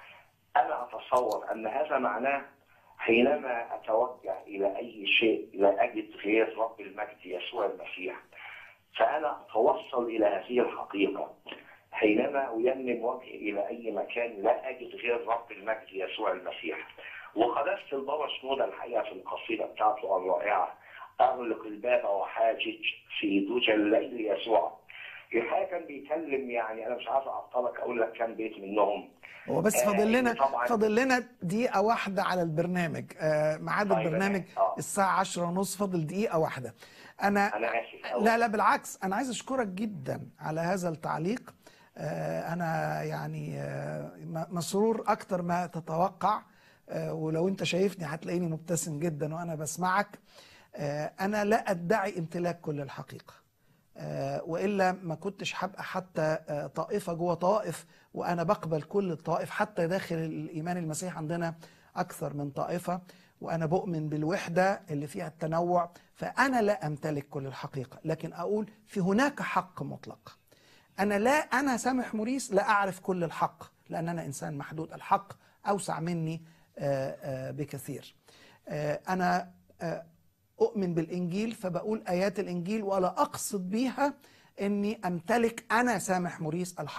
أنا أتصور أن هذا معناه حينما أتوجه إلى أي شيء لا أجد غير رب المجد يسوع المسيح فأنا أتوصل إلى هذه الحقيقة حينما أيمم وجهي إلى أي مكان لا أجد غير رب المجد يسوع المسيح وقدست البابا شنودة الحقيقة في القصيدة بتاعته الرائعة أغلق الباب وحاجج في دجى الليل يسوع الحقيقة كان بيتكلم يعني أنا مش عايز أعطلك أقول لك كام بيت منهم هو بس آه، فاضل لنا طبعاً. فاضل لنا دقيقة واحدة على البرنامج آه، ميعاد طيب، البرنامج آه. الساعة عشرة ونص فاضل دقيقة واحدة أنا أنا آسف أوي. لا لا بالعكس أنا عايز أشكرك جدا على هذا التعليق آه، أنا يعني آه، م- مسرور أكتر ما تتوقع آه، ولو أنت شايفني هتلاقيني مبتسم جدا وأنا بسمعك آه، أنا لا أدعي امتلاك كل الحقيقة آه، والا ما كنتش هبقى حتى آه، طائفه جوه طائف وانا بقبل كل الطوائف حتى داخل الايمان المسيحي عندنا اكثر من طائفه وانا بؤمن بالوحده اللي فيها التنوع فانا لا امتلك كل الحقيقه لكن اقول في هناك حق مطلق انا لا انا سامح موريس لا اعرف كل الحق لان انا انسان محدود الحق اوسع مني آه، آه، بكثير آه، انا آه، أؤمن بالإنجيل فبقول آيات الإنجيل ولا أقصد بيها أني أمتلك أنا سامح موريس الحق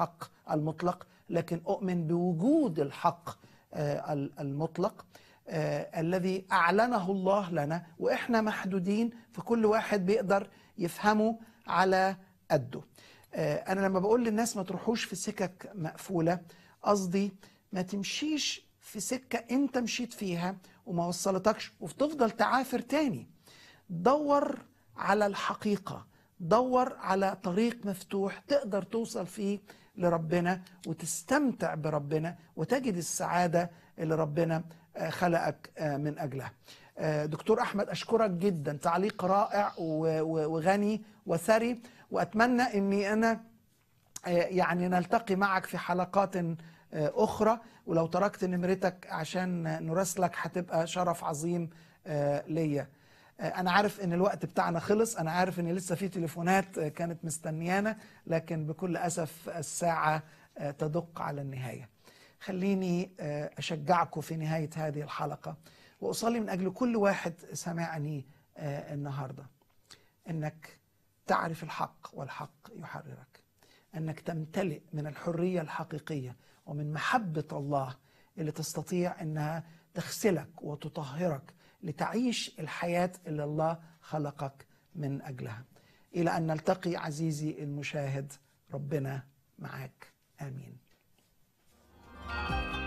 المطلق لكن أؤمن بوجود الحق آه، ال- المطلق آه، الذي أعلنه الله لنا وإحنا محدودين فكل واحد بيقدر يفهمه على قده آه، أنا لما بقول للناس ما تروحوش في سكك مقفولة قصدي ما تمشيش في سكة أنت مشيت فيها وما وصلتكش وتفضل تعافر تاني دور على الحقيقة دور على طريق مفتوح تقدر توصل فيه لربنا وتستمتع بربنا وتجد السعادة اللي ربنا آه، خلقك آه، من أجلها آه، دكتور أحمد أشكرك جدا تعليق رائع و- و- وغني وثري وأتمنى أني أنا آه، يعني نلتقي معك في حلقات آه، أخرى ولو تركت نمرتك عشان نراسلك هتبقى شرف عظيم آه، ليا آه، أنا عارف إن الوقت بتاعنا خلص أنا عارف إن لسه في تليفونات آه، كانت مستنيانا لكن بكل أسف الساعة آه، تدق على النهاية خليني آه، أشجعكم في نهاية هذه الحلقة وأصلي من أجل كل واحد سمعني آه، النهارده انك تعرف الحق والحق يحررك انك تمتلئ من الحريه الحقيقيه ومن محبه الله اللي تستطيع انها تغسلك وتطهرك لتعيش الحياه اللي الله خلقك من اجلها الى ان نلتقي عزيزي المشاهد ربنا معاك امين